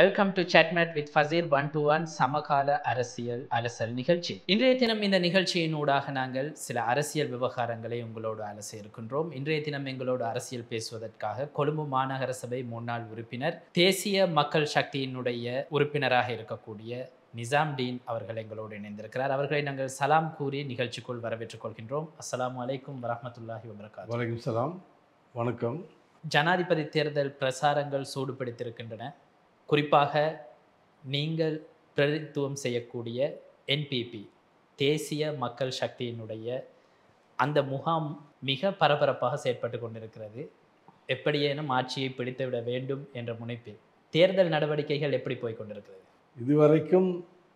Welcome to chatmate with Faseer one to one சமகால அரசியல் அலசல் நிகழ்ச்சி இன்றைய தினம் இந்த நிகழ்ச்சியின் ஊடாக நாங்கள் சில அரசியல் விவகாரங்களை உங்களோடு அலச இருக்கின்றோம் இன்றைய தினம் எங்களோடு அரசியல் பேசுவதற்காக கொழும்பு மாநகர சபை முன்னாள் உறுப்பினர் தேசிய மக்கள் சக்தியினுடைய உறுப்பினராக இருக்கக்கூடிய நிசாம் டீன் அவர்கள் எங்களோடு இணைந்திருக்கிறார் அவர்களை நாங்கள் சலாம் கூறி நிகழ்ச்சிக்குள் வரவேற்றுக் கொள்கின்றோம் அஸ்ஸலாமு அலைக்கும் வரஹ்மத்துல்லாஹி வபரகாத் வலைக்கம் சலாம் வணக்கம் ஜனாதிபதி தேர்தல் பிரசாரங்கள் சூடுபிடித்திருக்கின்றன குறிப்பாக நீங்கள் பிரதித்துவம் செய்யக்கூடிய என்பிபி தேசிய மக்கள் சக்தியினுடைய அந்த முகாம் மிக பரபரப்பாக செயற்பட்டு கொண்டிருக்கிறது எப்படியேனும் ஆட்சியை பிடித்துவிட வேண்டும் என்ற முனைப்பில் தேர்தல் நடவடிக்கைகள் எப்படி போய் கொண்டிருக்கிறது இதுவரைக்கும்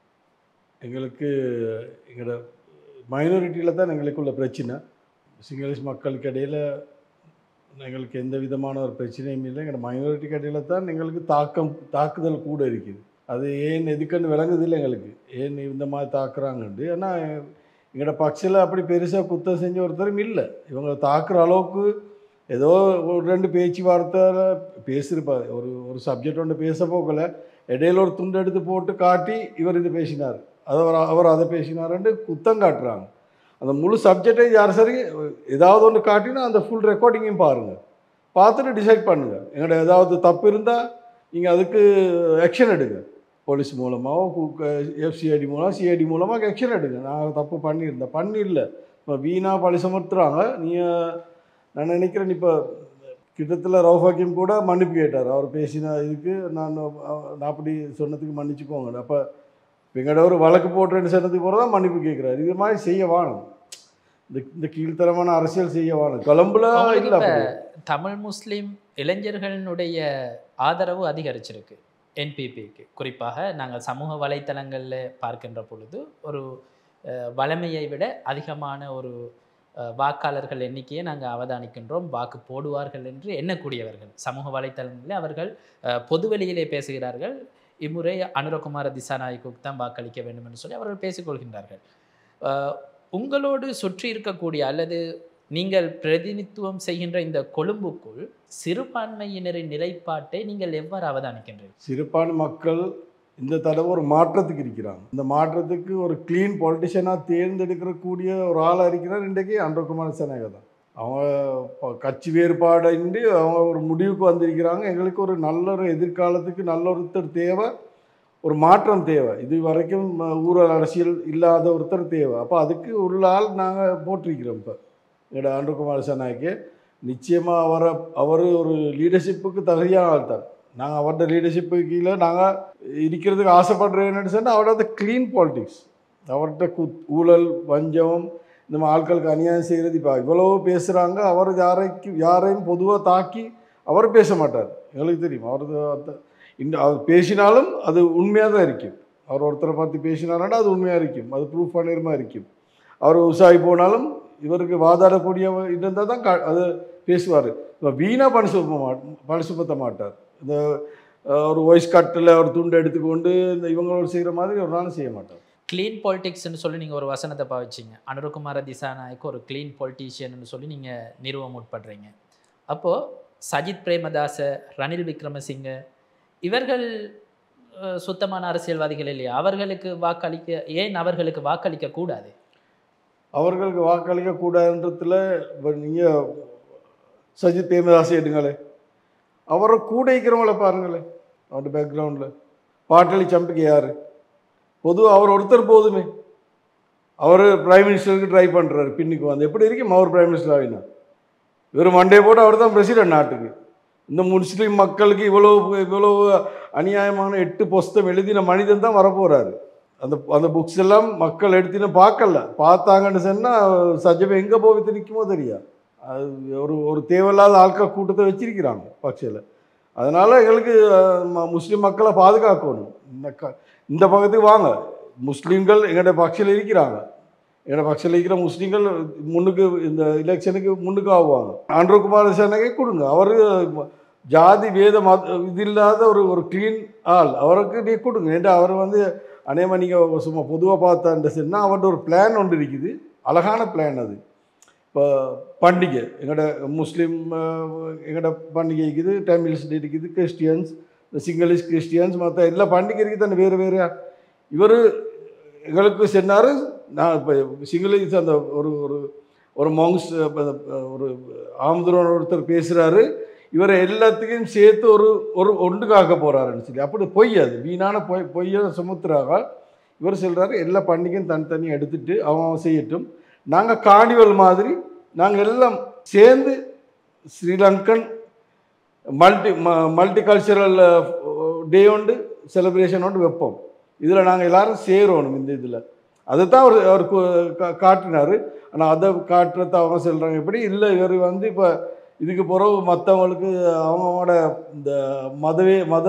எங்களுக்கு எங்களோட மைனாரிட்டியில் தான் எங்களுக்குள்ள பிரச்சனை சிங்களீஸ் மக்களுக்கு இடையில் எங்களுக்கு எந்த விதமான ஒரு பிரச்சனையும் இல்லை எங்களோட மைனாரிட்டிக்கு இடையில தான் எங்களுக்கு தாக்கம் தாக்குதல் கூட இருக்குது அது ஏன் எதுக்குன்னு விளங்குதில்லை எங்களுக்கு ஏன் இந்த மாதிரி தாக்குறாங்கன்ட்டு ஆனால் எங்களோட பட்சியில் அப்படி பெருசாக குத்தம் செஞ்ச ஒருத்தரும் இல்லை இவங்க தாக்குற அளவுக்கு ஏதோ ஒரு ரெண்டு பேச்சுவார்த்தை பேசுகிறப்ப ஒரு ஒரு சப்ஜெக்ட் ஒன்று பேச போகல இடையில ஒரு துண்டு எடுத்து போட்டு காட்டி இவர் இது பேசினார் அது அவர் அவர் அதை பேசினாருன்ட்டு குத்தம் காட்டுறாங்க அந்த முழு சப்ஜெக்டையும் யார் சரி ஏதாவது ஒன்று காட்டினா அந்த ஃபுல் ரெக்கார்டிங்கையும் பாருங்கள் பார்த்துட்டு டிசைட் பண்ணுங்கள் எங்கள்ட ஏதாவது தப்பு இருந்தால் நீங்கள் அதுக்கு ஆக்ஷன் எடுங்க போலீஸ் மூலமாகவோ எஃப்சிஐடி மூலம் சிஐடி மூலமாக ஆக்ஷன் எடுங்க நான் தப்பு பண்ணியிருந்தேன் பண்ணிடல இப்போ வீணாக பழி சுமத்துறாங்க நீங்கள் நான் நினைக்கிறேன் இப்போ கிட்டத்தில் ரவுஃபாக்கியம் கூட மன்னிப்பு கேட்டார் அவர் பேசின இதுக்கு நான் நான் அப்படி சொன்னதுக்கு மன்னிச்சுக்கோங்க அப்போ எங்கள்ட ஒரு வழக்கு போட்டுறேன்னு சொன்னதுக்கு போகிற தான் மன்னிப்பு கேட்குறாரு இது மாதிரி செய்ய வாணும் இந்த இந்த கீழ்த்தரமான அரசியல் செய்ய வாணும் கொலம்புல உங்களுக்கு இல்லை இப்ப அப்படி தமிழ் முஸ்லிம் இளைஞர்களினுடைய ஆதரவு அதிகரிச்சிருக்கு என்பிபிக்கு குறிப்பாக நாங்கள் சமூக வலைத்தளங்களில் பார்க்கின்ற பொழுது ஒரு அஹ், வளமையை விட அதிகமான ஒரு அஹ், வாக்காளர்கள் எண்ணிக்கையை நாங்கள் அவதானிக்கின்றோம் வாக்கு போடுவார்கள் என்று எண்ணக்கூடியவர்கள் சமூக வலைத்தளங்களில் அவர்கள் அஹ், பொதுவெளியிலே பேசுகிறார்கள் இம்முறை அனுரகுமார திசாநாயக்குக்கு தான் வாக்களிக்க வேண்டும் என்று சொல்லி அவர்கள் பேசிக்கொள்கின்றார்கள் அஹ், உங்களோடு சுற்றி இருக்கக்கூடிய அல்லது நீங்கள் பிரதிநிதித்துவம் செய்கின்ற இந்த கொழும்புக்குள் சிறுபான்மையினரின் நிலைப்பாட்டை நீங்கள் எவ்வாறு அவதானிக்கின்றீர்கள் சிறுபான்மை மக்கள் இந்த தடவை ஒரு மாற்றத்துக்கு இருக்கிறாங்க இந்த மாற்றத்துக்கு ஒரு க்ளீன் பொலிட்டிஷியனாக தேர்ந்தெடுக்கக்கூடிய ஒரு ஆளாக இருக்கிறார் இன்றைக்கு அன்றகுமார் சேனகா தான் அவங்க ப- கட்சி வேறுபாடின்றி அவங்க ஒரு முடிவுக்கு வந்திருக்கிறாங்க எங்களுக்கு ஒரு நல்ல ஒரு எதிர்காலத்துக்கு நல்ல ஒருத்தர் தேவை ஒரு மாற்றம் தேவை இது வரைக்கும் அஹ், ஊழல் அரசியல் இல்லாத ஒருத்தர் தேவை அப்போ அதுக்கு உள்ள ஆள் நாங்கள் போட்டிருக்கிறோம் இப்போ எங்களோட அன்றகுமார் சேனாய்க்கு நிச்சயமாக அவரை அவர் ஒரு லீடர்ஷிப்புக்கு தகுதியான ஆள் தான் நாங்கள் அவரோட லீடர்ஷிப்புக்கு கீழே நாங்கள் இருக்கிறதுக்கு ஆசைப்படுறேன்னு சொன்னால் அவரோட க்ளீன் பாலிடிக்ஸ் அவர்கிட்ட குத் ஊழல் வஞ்சம் இந்த மாதிரி ஆட்களுக்கு அநியாயம் செய்கிறது இப்போ இவ்வளோ பேசுகிறாங்க அவர் யாரைக்கு யாரையும் பொதுவாக தாக்கி அவர் பேச மாட்டார் எங்களுக்கு தெரியும் அவரது அந்த- இந்த அவர் பேசினாலும் அது உண்மையாக தான் இருக்கும் அவர் ஒருத்தரை பார்த்து பேசினாருன்னா அது உண்மையாக இருக்கும் அது ப்ரூஃப் பண்ணிருமா இருக்கும் அவர் உசாகி போனாலும் இவருக்கு வாதாடக்கூடிய இருந்தால் தான் கா- அது பேசுவார் இப்போ வீணாக பணி சும மாட் பணி சுமத்த மாட்டார் இந்த அஹ், ஒரு வாய்ஸ் கட்டில் ஒரு துண்டு எடுத்துக்கொண்டு இந்த இவங்களோட செய்கிற மாதிரி ஒரு நாளும் செய்ய மாட்டார் க்ளீன் பாலிடிக்ஸ்னு சொல்லி நீங்கள் ஒரு வசனத்தை பாவிச்சிங்க அனுரகுமார திசாநாயக்கு ஒரு க்ளீன் பொலிட்டீஷியன் சொல்லி நீங்கள் நிறுவ முற்படுறீங்க அப்போது சஜித் பிரேமதாச ரணில் விக்ரமசிங்க இவர்கள் அஹ், சுத்தமான அரசியல்வாதிகள் இல்லையா அவர்களுக்கு வாக்களிக்க ஏன் அவர்களுக்கு வாக்களிக்க கூடாது அவர்களுக்கு வாக்களிக்க கூடாதுன்றதுல இப்போ நீங்கள் சஜித் பிரேமதாஸ் எடுங்களே அவரை கூட இருக்கிறவங்கள பாருங்களேன் அவரோட பேக்ரவுண்டில் பாட்டாளி சம்பிக்கு யார் பொதுவாக அவர் ஒருத்தர் போதுமே அவர் பிரைம் மினிஸ்டருக்கு ட்ரை பண்ணுறாரு பின்னுக்கு வந்து எப்படி இருக்கும் அவர் பிரைம் மினிஸ்டர் ஆகினா வெறும் மண்டே போட்டு அவர் தான் பிரசிடென்ட் நாட்டுக்கு இந்த முஸ்லீம் மக்களுக்கு இவ்வளோ இவ்வளோ அநியாயமான எட்டு புஸ்தம் எழுதின மனிதன் தான் வரப்போகிறாரு அந்த அந்த புக்ஸ் எல்லாம் மக்கள் எடுத்துன்னு பார்க்கல பார்த்தாங்கன்னு சொன்னால் சஜபை எங்கே போய் நிற்குமோ தெரியாது அது ஒரு ஒரு தேவையில்லாத ஆட்கள் கூட்டத்தை வச்சிருக்கிறாங்க பக்ஷில் அதனால் எங்களுக்கு அஹ், ம- முஸ்லீம் மக்களை பாதுகாக்கணும் இந்த க இந்த பக்கத்துக்கு வாங்க முஸ்லீம்கள் எங்களோட பக்ஷில் இருக்கிறாங்க எங்களோட பக்ஷில் இருக்கிற முஸ்லீம்கள் முன்னுக்கு இந்த எலெக்ஷனுக்கு முன்னுக்கு ஆகுவாங்க ஆண்ட்ரோகுமார் சேனகை கொடுங்க அவர் ஜாதி வேத மத இது இல்லாத ஒரு ஒரு க்ளீன் ஆள் அவருக்கு நீ கொடுங்க ஏன்டா அவர் வந்து அநேகமாக நீங்கள் சும்மா பொதுவாக பார்த்தான்ற சொன்னால் அவர்கிட்ட ஒரு பிளான் ஒன்று இருக்குது அழகான பிளான் அது இப்போ பண்டிகை எங்களோட முஸ்லீம் அஹ், எங்களோட பண்டிகை இருக்குது தமிழ்ஸ் இருக்குது கிறிஸ்டியன்ஸ் இந்த சிங்களீஸ் கிறிஸ்டியன்ஸ் மற்ற எல்லா பண்டிகைக்கு தானே வேறு வேறு இவர் எங்களுக்கு சொன்னார் நான் இப்போ சிங்களீஸ் அந்த ஒரு ஒரு ஒரு மாங்ஸ் ஒரு ஆமதுரன் ஒருத்தர் பேசுகிறாரு இவரை எல்லாத்துக்கும் சேர்த்து ஒரு ஒரு ஒன்றுக்காக்க போகிறாருன்னு சொல்லி அப்படி பொய் அது வீணான பொய் பொய்யை சுமத்துறாங்க இவர் சொல்கிறாரு எல்லா பண்டிகையும் தனித்தனியாக எடுத்துட்டு அவன் அவன் செய்யட்டும் நாங்கள் கார்னிவல் மாதிரி நாங்கள் எல்லாம் சேர்ந்து Sri Lankan multi multicultural day உண்டு செலிப்ரேஷன் உண்டு வைப்போம் இதில் நாங்கள் எல்லாரும் சேரணும் இந்த இதில் அதை தான் அவர் அவர் கு- கா- காட்டினார் ஆனால் அதை காட்டுறத அவங்க சொல்கிறாங்க எப்படி இல்லை இவர் வந்து இப்போ இதுக்கு பிறகு மற்றவங்களுக்கு அவங்களோட இந்த மதவே மத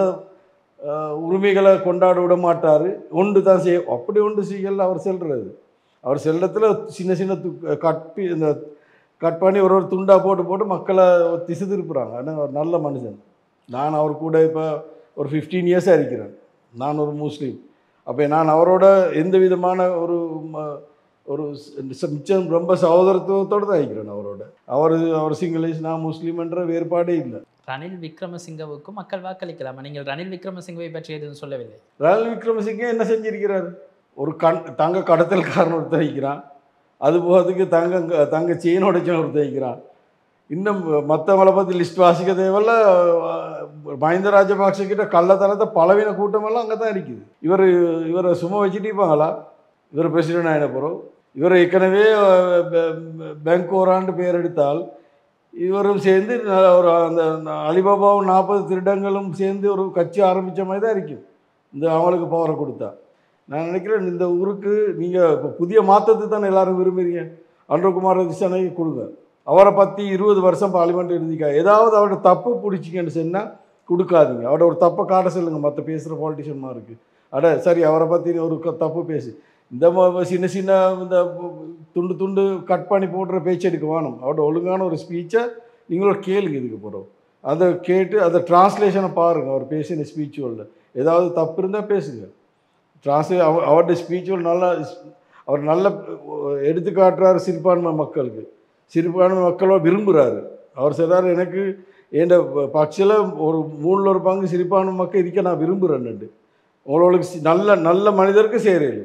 அஹ், உரிமைகளை கொண்டாட விட மாட்டார் ஒன்று தான் செய்ய அப்படி ஒன்று செய்யல அவர் செல்றது அவர் செல்லத்தில் சின்ன சின்ன து கட்பி இந்த கட் பண்ணி ஒரு ஒரு துண்டா போட்டு போட்டு மக்களை திசை திருப்புறாங்க ஆனால் அவர் நல்ல மனுஷன் நான் அவர் கூட இப்போ ஒரு ஃபிஃப்டீன் இயர்ஸாக இருக்கிறேன் நான் ஒரு முஸ்லீம் அப்போ நான் அவரோட எந்த விதமான ஒரு ம- ஒரு ச- மிச்சம் ரொம்ப சகோதரத்துவத்தோடு தான் இருக்கிறேன் அவரோட அவர் அவர் சிங்களீஸ் நான் முஸ்லீம்ன்ற வேறுபாடே இல்லை ரணில் விக்ரமசிங்கவுக்கும் மக்கள் வாக்களிக்கலாமா நீங்கள் ரணில் விக்ரமசிங்கவை பற்றி எதுவும் சொல்லவில்லை ரணில் விக்ரமசிங்கே என்ன செஞ்சிருக்கிறார் ஒரு கண் தங்க கடத்தல்காரன் ஒருத்தர் வைக்கிறான் அது போகிறதுக்கு தங்க தங்க செயின் உடைச்சவன் ஒருத்தர் வைக்கிறான் இன்னும் மற்றவங்களை பற்றி லிஸ்ட் வாசிக்க தேவையில்ல அஹ், மஹிந்த ராஜபக்ஷ கிட்ட கள்ளத்தனத்தை பலவீன கூட்டமெல்லாம் அங்கே தான் இருக்குது இவர் இவரை சும்மா வச்சுட்டு இருப்பாங்களா இவர் பிரசிடென்ட் ஆகின பிறகு இவர் ஏற்கனவே அஹ், பே- பேங்க் ஓராண்டு பேர் எடுத்தால் இவரும் சேர்ந்து ந- ஒரு அந்த ந- அலிபாபாவும் நாற்பது திருடங்களும் சேர்ந்து ஒரு கட்சி ஆரம்பித்த மாதிரி தான் இருக்கும் இந்த அவங்களுக்கு பவரை கொடுத்தா நான் நினைக்கிறேன் இந்த ஊருக்கு நீங்கள் இப்போ புதிய மாற்றத்தை தானே எல்லாரும் விரும்புறீங்க அன்றகுமார் திசானைக்கு கொடுங்க அவரை பற்றி இருபது வருஷம் பார்லிமெண்ட் இருந்திக்கா ஏதாவது அவரோட தப்பு பிடிச்சிங்கன்னு சொன்னால் கொடுக்காதீங்க அவரோட ஒரு தப்பை காட்ட சொல்லுங்கள் மற்ற பேசுகிற பாலிட்டிஷியன்மா இருக்குது அட சரி அவரை பற்றி ஒரு க- தப்பு பேசு இந்த ம- சின்ன சின்ன இந்த துண்டு துண்டு கட் பண்ணி போடுற பேச்சு எடுக்க வேணும் அவரோட ஒழுங்கான ஒரு ஸ்பீச்சை நீங்களும் கேளுங்க இதுக்கு போகிறோம் அதை கேட்டு அதை டிரான்ஸ்லேஷனை பாருங்கள் அவர் பேசின ஸ்பீச்சுவலில் ஏதாவது தப்பு இருந்தால் பேசுங்க டிரான்ஸ்லே அவ அவருடைய ஸ்பீச்சுவல் நல்லா அவர் நல்ல எடுத்து காட்டுறாரு சிறுபான்மை மக்களுக்கு சிறுபான்மை மக்களோட விரும்புகிறாரு அவர் சொல்றாரு எனக்கு என் பட்சியில் ஒரு மூணில் ஒரு பங்கு சிறுபான்மை மக்கள் இருக்க நான் விரும்புகிறேன்னுட்டு உங்களுக்கு சி- நல்ல நல்ல மனிதருக்கு சேரலும்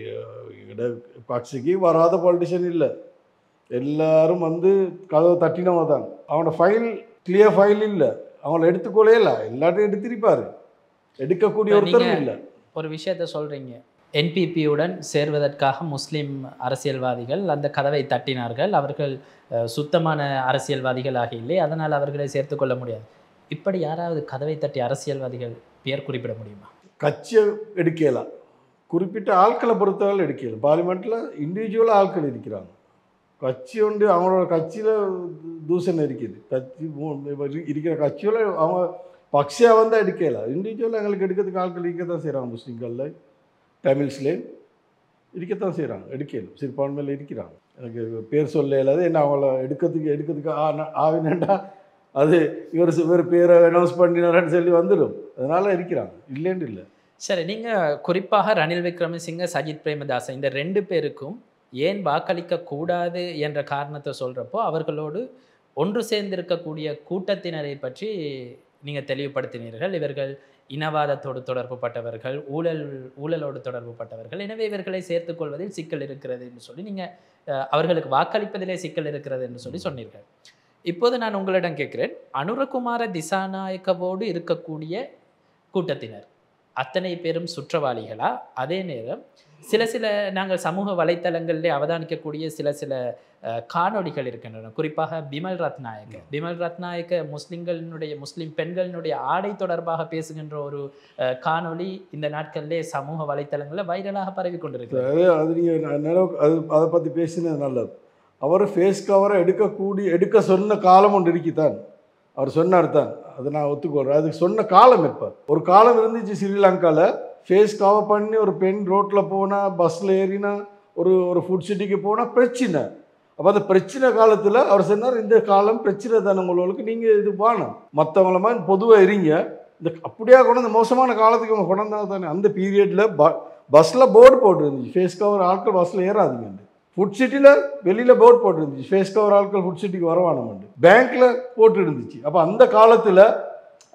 கட்சிக்கு வராத பாலிட்டிஷியன் இல்லை எல்லாரும் வந்து கதவை தட்டினவங்க தான் அவனோட ஃபைல் கிளியர் ஃபைல் இல்லை அவங்கள எடுத்துக்கொள்ளே இல்லை எல்லாத்தையும் எடுத்திருப்பாரு எடுக்கக்கூடிய இப்ப ஒருத்தரும் நீங்க- இல்லை ஒரு விஷயத்த சொல்றீங்க என்பிபியுடன் சேர்வதற்காக முஸ்லிம் அரசியல்வாதிகள் அந்த கதவை தட்டினார்கள் அவர்கள் அஹ், சுத்தமான அரசியல்வாதிகள் இல்லை அதனால் அவர்களை சேர்த்துக்கொள்ள முடியாது இப்படி யாராவது கதவை தட்டி அரசியல்வாதிகள் பெயர் குறிப்பிட முடியுமா கட்சியை எடுக்கலாம் குறிப்பிட்ட ஆட்களை பொறுத்தவரை எடுக்கலாம் பார்லிமெண்ட்டில் இண்டிவிஜுவலாக ஆட்கள் இருக்கிறாங்க கட்சி உண்டு அவங்களோட கட்சியில் தூசணம் இருக்குது கட்சி மூ- இப்ப இரு- இருக்கிற கட்சியில் அவங்க பக்ஷியாக வந்தால் எடுக்கலாம் இண்டிவிஜுவலாக எங்களுக்கு எடுக்கிறதுக்கு ஆட்கள் இருக்க தான் செய்கிறாங்க முஸ்லீம்களில் தமிழ்ஸ்லேயும் இருக்கத்தான் செய்கிறாங்க எடுக்கணும் சிறுபான்மையில் இருக்கிறாங்க எனக்கு பேர் சொல்ல இல்லாத என்ன அவங்கள எடுக்கிறதுக்கு எடுக்கிறதுக்கு ஆ- ஆவினண்டா அது இவர் இவர் பேரை அனௌன்ஸ் பண்ணினாரன்னு சொல்லி வந்துடும் அதனால் இருக்கிறாங்க இல்லைன்னு இல்லை சரி நீங்க குறிப்பாக ரணில் விக்ரமசிங்க சஜித் பிரேமதாச இந்த ரெண்டு பேருக்கும் ஏன் வாக்களிக்க கூடாது என்ற காரணத்தை சொல்றப்போ அவர்களோடு ஒன்று சேர்ந்திருக்கக்கூடிய கூட்டத்தினரை பற்றி நீங்க தெளிவுபடுத்தினீர்கள் இவர்கள் இனவாதத்தோடு தொடர்புப்பட்டவர்கள் ஊழல் ஊழலோடு தொடர்புப்பட்டவர்கள் எனவே இவர்களை சேர்த்துக் கொள்வதில் சிக்கல் இருக்கிறது என்று சொல்லி நீங்க அஹ், அவர்களுக்கு வாக்களிப்பதிலே சிக்கல் இருக்கிறது என்று சொல்லி சொன்னீர்கள் இப்போது நான் உங்களிடம் கேட்கிறேன் அனுரகுமார திசாநாயக்கவோடு இருக்கக்கூடிய கூட்டத்தினர் அத்தனை பேரும் சுற்றவாளிகளா அதே நேரம் சில சில நாங்கள் சமூக வலைத்தளங்களிலே அவதானிக்கக்கூடிய சில சில அஹ், காணொளிகள் இருக்கின்றன குறிப்பாக பிமல் ரத்நாயக்க பிமல் ரத்நாயக்க முஸ்லிம்களினுடைய முஸ்லிம் பெண்களினுடைய ஆடை தொடர்பாக பேசுகின்ற ஒரு அஹ், காணொளி இந்த நாட்களிலே சமூக வலைத்தளங்களில் வைரலாக பரவி கொண்டிருக்கிறது அது அது நீங்கள் நிலவு அது அதை பற்றி பேசினது நல்லது அவர் ஃபேஸ் கவரை எடுக்கக்கூடிய எடுக்க சொன்ன காலம் ஒன்று இருக்குதான் அவர் சொன்னார் தான் அதை நான் ஒத்துக்கொள்கிறேன் அதுக்கு சொன்ன காலம் எப்போ ஒரு காலம் இருந்துச்சு ஸ்ரீலங்காவில் ஃபேஸ் கவர் பண்ணி ஒரு பெண் ரோட்டில் போனால் பஸ்ஸில் ஏறினா ஒரு ஒரு ஃபுட் சிட்டிக்கு போனால் பிரச்சனை அப்போ அந்த பிரச்சனை காலத்தில் அவர் சொன்னார் இந்த காலம் பிரச்சனை தானே உங்களுக்கு நீங்கள் இது வாணும் மற்றவங்கள மாதிரி பொதுவாக இருங்க இந்த அப்படியே கொண்டு வந்து மோசமான காலத்துக்கு அவங்க கொண்டாந்தாங்க தானே அந்த பீரியடில் ப பஸ்ஸில் போர்டு போட்டுருந்துச்சு ஃபேஸ் கவர் ஆட்கள் பஸ்ஸில் ஏறாதீங்க ஃபுட் சிட்டியில் வெளியில் போர்டு போட்டுருந்துச்சு ஃபேஸ் கவர் ஆட்கள் ஃபுட் சிட்டிக்கு வரவானமாண்டு பேங்க்கில் போட்டு இருந்துச்சு அப்போ அந்த காலத்தில்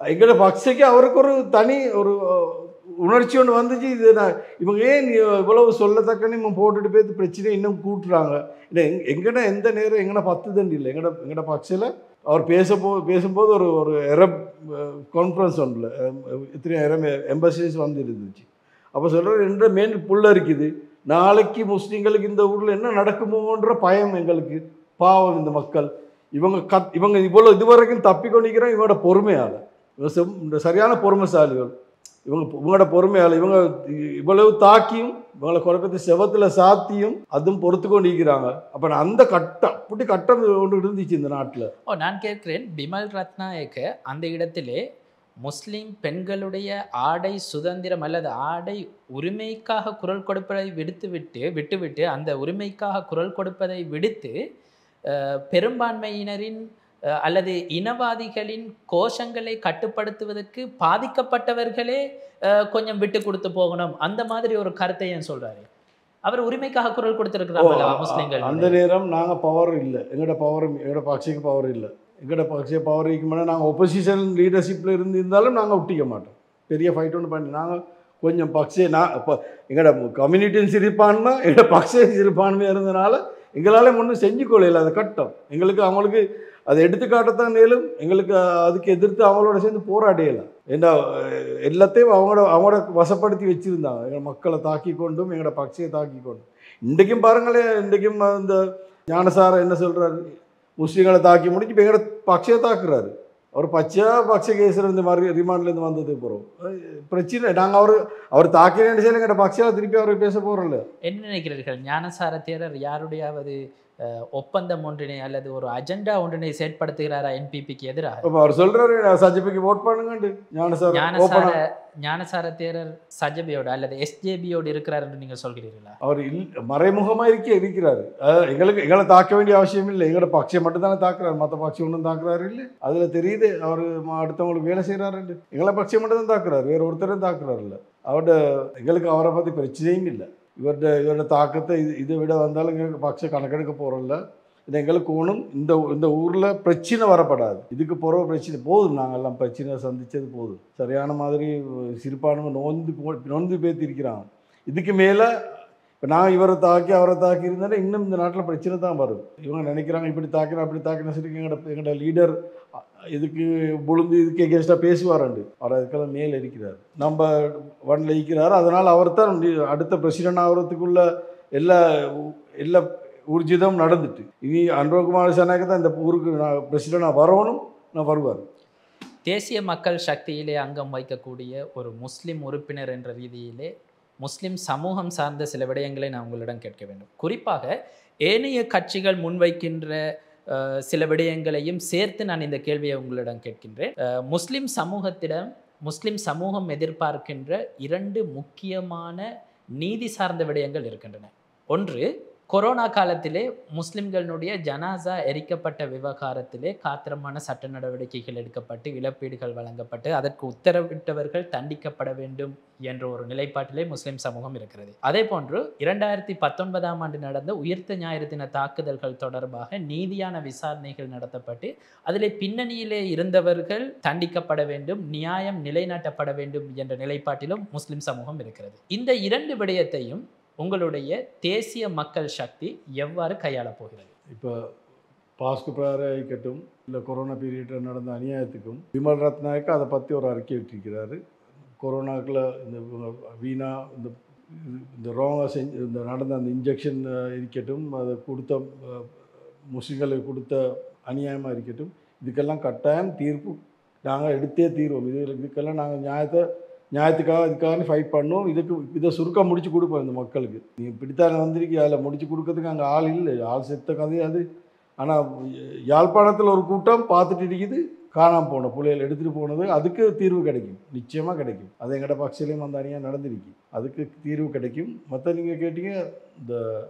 எங்களோட பக்ஸைக்கு அவருக்கு ஒரு தனி ஒரு அஹ், உணர்ச்சி ஒன்று வந்துச்சு இது நான் இவங்க ஏன் இவ்வளவு சொல்லத்தக்கன்னு இவங்க போட்டுட்டு போய் பிரச்சனை இன்னும் கூட்டுறாங்க இல்லை எங் எங்கட எந்த நேரம் எங்கட பத்து தண்டி இல்லை எங்கட எங்கட பக்ஸில் அவர் பேசப்போ பேசும்போது ஒரு ஒரு அரப் கான்ஃபரன்ஸ் ஒன்றில் இத்தனை அரப் எம்பசிஸ் வந்து இருந்துச்சு அப்போ சொல்கிறார் என்ற மேன் புள்ள இருக்குது நாளைக்கு முஸ்லீம்களுக்கு இந்த ஊரில் என்ன நடக்குமோன்ற பயம் எங்களுக்கு பாவம் இந்த மக்கள் இவங்க கத் இவங்க இவ்வளோ இதுவரைக்கும் தப்பி கொண்டிருக்கிறோம் இவங்களோட பொறுமையால் இவங்க செம்- இந்த சரியான பொறுமைசாலிகள் இவங்க இவங்களோட பொறுமையால் இவங்க இவ்வளவு தாக்கியும் இவங்களை குழப்பத்தை செவத்தில் சாத்தியும் அதுவும் பொறுத்து கொண்டிருக்கிறாங்க அப்போ நான் அந்த கட்டம் அப்படி கட்டம் ஒன்று இருந்துச்சு இந்த நாட்டில் ஓ நான் கேட்கிறேன் பிமல் ரத்நாயக்க அந்த இடத்திலே முஸ்லிம் பெண்களுடைய ஆடை சுதந்திரம் அல்லது ஆடை உரிமைக்காக குரல் கொடுப்பதை விடுத்துவிட்டு விட்டுவிட்டு அந்த உரிமைக்காக குரல் கொடுப்பதை விடுத்து அஹ், பெரும்பான்மையினரின் அஹ், அல்லது இனவாதிகளின் கோஷங்களை கட்டுப்படுத்துவதற்கு பாதிக்கப்பட்டவர்களே அஹ், கொஞ்சம் விட்டு கொடுத்து போகணும் அந்த மாதிரி ஒரு கருத்தை ஏன் சொல்றாரு அவர் உரிமைக்காக குரல் கொடுத்திருக்கிறாங்க முஸ்லிம்கள் அந்த நேரம் நாங்கள் பவர் இல்லை எங்களோட பவர் எங்களோட பக்ஷிக்கு பவர் இல்லை எங்களோட பக்ஷ பவர் இருக்கும்போது நாங்கள் ஒப்போசிஷன் லீடர்ஷிப்பில் இருந்து இருந்தாலும் நாங்கள் ஒட்டிக்க மாட்டோம் பெரிய ஃபைட் ஒன்று பண்ணி நாங்கள் கொஞ்சம் பக்ஷே நான் இப்போ எங்களோட கம்யூனிட்டியும் சிரிப்பான்மை எங்களோட பக்ஷே சிரிப்பான்மையாக இருந்தனால எங்களால் ஒன்றும் செஞ்சு கொள்ளையில அது கட்டம் எங்களுக்கு அவங்களுக்கு அதை எடுத்துக்காட்டத்தான் மேலும் எங்களுக்கு அதுக்கு எதிர்த்து அவங்களோட சேர்ந்து போராடியலாம் ஏன்னா அஹ், எல்லாத்தையும் அவங்களோட அவங்களோட வசப்படுத்தி வச்சுருந்தாங்க எங்கள் மக்களை தாக்கி கொண்டும் எங்களோட பக்ஷியை தாக்கி கொண்டும் இன்றைக்கும் பாருங்களேன் இன்றைக்கும் இந்த ஞானசார என்ன சொல்கிறாரு முஸ்லீம்களை தாக்கி முடிச்சு இப்போ எங்களோட பக்ஷியை தாக்குறாரு அவர் பச்சையா பக்ஷ கேஸில் இருந்து மாதிரி ரிமாண்ட்லேருந்து வந்தது போகிறோம் பிரச்சனை நாங்கள் அவர் அவர் தாக்கினேன்னு சொல்லி எங்கள்கிட்ட பக்ஷியாக திருப்பி அவர் பேச போகிறோம்ல என்ன நினைக்கிறீர்கள் ஞானசார தேரர் யாருடையாவது அஹ், ஒப்பந்தம் ஒன்றினை அல்லது ஒரு அஜெண்டா ஒன்றினை செயற்படுத்துகிறாரா என்பிபிக்கு எதிராக இப்போ அவர் சொல்கிறாரு சஜிபிக்கு ஓட் பண்ணுங்கண்டு ஞானசார் ஞானசார ஓப்பனா ஞானசார தேரர் சஜபியோட அல்லது எஸ்ஜேபியோடு இருக்கிறார் என்று நீங்க சொல்கிறீர்களா அவர் இல் மறைமுகமாக இருக்க இருக்கிறாரு அஹ் எங்களுக்கு எங்களை தாக்க வேண்டிய அவசியம் இல்லை எங்களோட பக்ஷம் மட்டும் தானே தாக்குறாரு மற்ற பக்ஷம் ஒன்றும் தாக்குறாரு இல்லை அதில் தெரியுது அவர் அடுத்தவங்களுக்கு வேலை செய்கிறாரு எங்களை பக்ஷம் மட்டும் தான் தாக்குறாரு வேற ஒருத்தரும் தாக்குறாரு இல்லை அவர்கிட்ட எங்களுக்கு அவரை பற்றி பிரச்சனையும் இல்லை இவர்கிட்ட இவரோட தாக்கத்தை இது இதை விட வந்தாலும் எங்களுக்கு பக்ஷ கணக்கெடுக்க போகிறோம்ல இது எங்களுக்கு ஒன்றும் இந்த இந்த ஊரில் பிரச்சனை வரப்படாது இதுக்கு போகிற பிரச்சனை போதும் நாங்கள்லாம் பிரச்சனை சந்தித்தது போதும் சரியான மாதிரி சிறுபான்மை நோந்து போ நொந்து பேத்திருக்கிறாங்க இதுக்கு மேலே இப்போ நான் இவரை தாக்கி அவரை தாக்கி இருந்தாலும் இன்னும் இந்த நாட்டில் பிரச்சனை தான் வரும் இவங்க நினைக்கிறாங்க இப்படி தாக்கினா அப்படி தாக்கினா சரி எங்களோட எங்களோட லீடர் இதுக்கு புழுந்து இதுக்கு எகேன்ஸ்டாக பேசுவாராண்டு அவர் அதுக்கெல்லாம் மேலே இருக்கிறார் நம்ம ஒன்ல இருக்கிறார் அதனால் அவர் தான் அடுத்த பிரசிடென்ட் ஆகிறதுக்குள்ள எல்லா எல்லா ஊர்ஜிதம் நடந்துட்டு இனி அன்ரோகுமார் சேனாக்கு தான் இந்த ஊருக்கு நான் பிரசிடெண்டாக வரணும் நான் வருவார் தேசிய மக்கள் சக்தியிலே அங்கம் வைக்கக்கூடிய ஒரு முஸ்லிம் உறுப்பினர் என்ற ரீதியிலே முஸ்லிம் சமூகம் சார்ந்த சில விடயங்களை நான் உங்களிடம் கேட்க வேண்டும் குறிப்பாக ஏனைய கட்சிகள் முன்வைக்கின்ற அஹ், சில விடயங்களையும் சேர்த்து நான் இந்த கேள்வியை உங்களிடம் கேட்கின்றேன் அஹ், முஸ்லிம் சமூகத்திடம் முஸ்லிம் சமூகம் எதிர்பார்க்கின்ற இரண்டு முக்கியமான நீதி சார்ந்த விடயங்கள் இருக்கின்றன ஒன்று கொரோனா காலத்திலே முஸ்லிம்களுடைய ஜனாசா எரிக்கப்பட்ட விவகாரத்திலே காத்திரமான சட்ட நடவடிக்கைகள் எடுக்கப்பட்டு இழப்பீடுகள் வழங்கப்பட்டு அதற்கு உத்தரவிட்டவர்கள் தண்டிக்கப்பட வேண்டும் என்ற ஒரு நிலைப்பாட்டிலே முஸ்லிம் சமூகம் இருக்கிறது அதே போன்று இரண்டாயிரத்தி பத்தொன்பதாம் ஆண்டு நடந்த உயிர்த்த ஞாயிறு தின தாக்குதல்கள் தொடர்பாக நீதியான விசாரணைகள் நடத்தப்பட்டு அதிலே பின்னணியிலே இருந்தவர்கள் தண்டிக்கப்பட வேண்டும் நியாயம் நிலைநாட்டப்பட வேண்டும் என்ற நிலைப்பாட்டிலும் முஸ்லிம் சமூகம் இருக்கிறது இந்த இரண்டு விடயத்தையும் உங்களுடைய தேசிய மக்கள் சக்தி எவ்வாறு கையாளப் போகிறது இப்போ பாஸ்கு பிராரிக்கட்டும் இல்லை கொரோனா பீரியடில் நடந்த அநியாயத்துக்கும் விமல் ரத்நாயக்கு அதை பற்றி ஒரு அறிக்கை விட்டிருக்கிறாரு கொரோனாக்கில் இந்த வீணா இந்த இந்த ரோங்காக செஞ்சு இந்த நடந்த அந்த இன்ஜெக்ஷன் இருக்கட்டும் அதை கொடுத்த அஹ், முஸ்லிம்களுக்கு கொடுத்த அநியாயமாக இருக்கட்டும் இதுக்கெல்லாம் கட்டாயம் தீர்ப்பு நாங்கள் எடுத்தே தீர்வோம் இது இதுக்கெல்லாம் நாங்கள் நியாயத்தை நியாயத்துக்காக இதுக்காக ஃபைட் பண்ணோம் இதுக்கு இதை சுருக்கம் முடிச்சு கொடுப்போம் இந்த மக்களுக்கு நீ இப்படித்தான் வந்திருக்கீங்க அதில் முடிச்சு கொடுக்கறதுக்கு அங்கே ஆள் இல்லை ஆள் செத்த கதை அது ஆனால் யாழ்ப்பாணத்தில் ஒரு கூட்டம் பார்த்துட்டு இருக்குது காணாமல் போன புள்ளைகள் எடுத்துகிட்டு போனது அதுக்கு தீர்வு கிடைக்கும் நிச்சயமாக கிடைக்கும் அது எங்கள்ட பக்ஷலையும் அந்த அணியாக நடந்திருக்கு அதுக்கு தீர்வு கிடைக்கும் மற்ற நீங்கள் கேட்டீங்க இந்த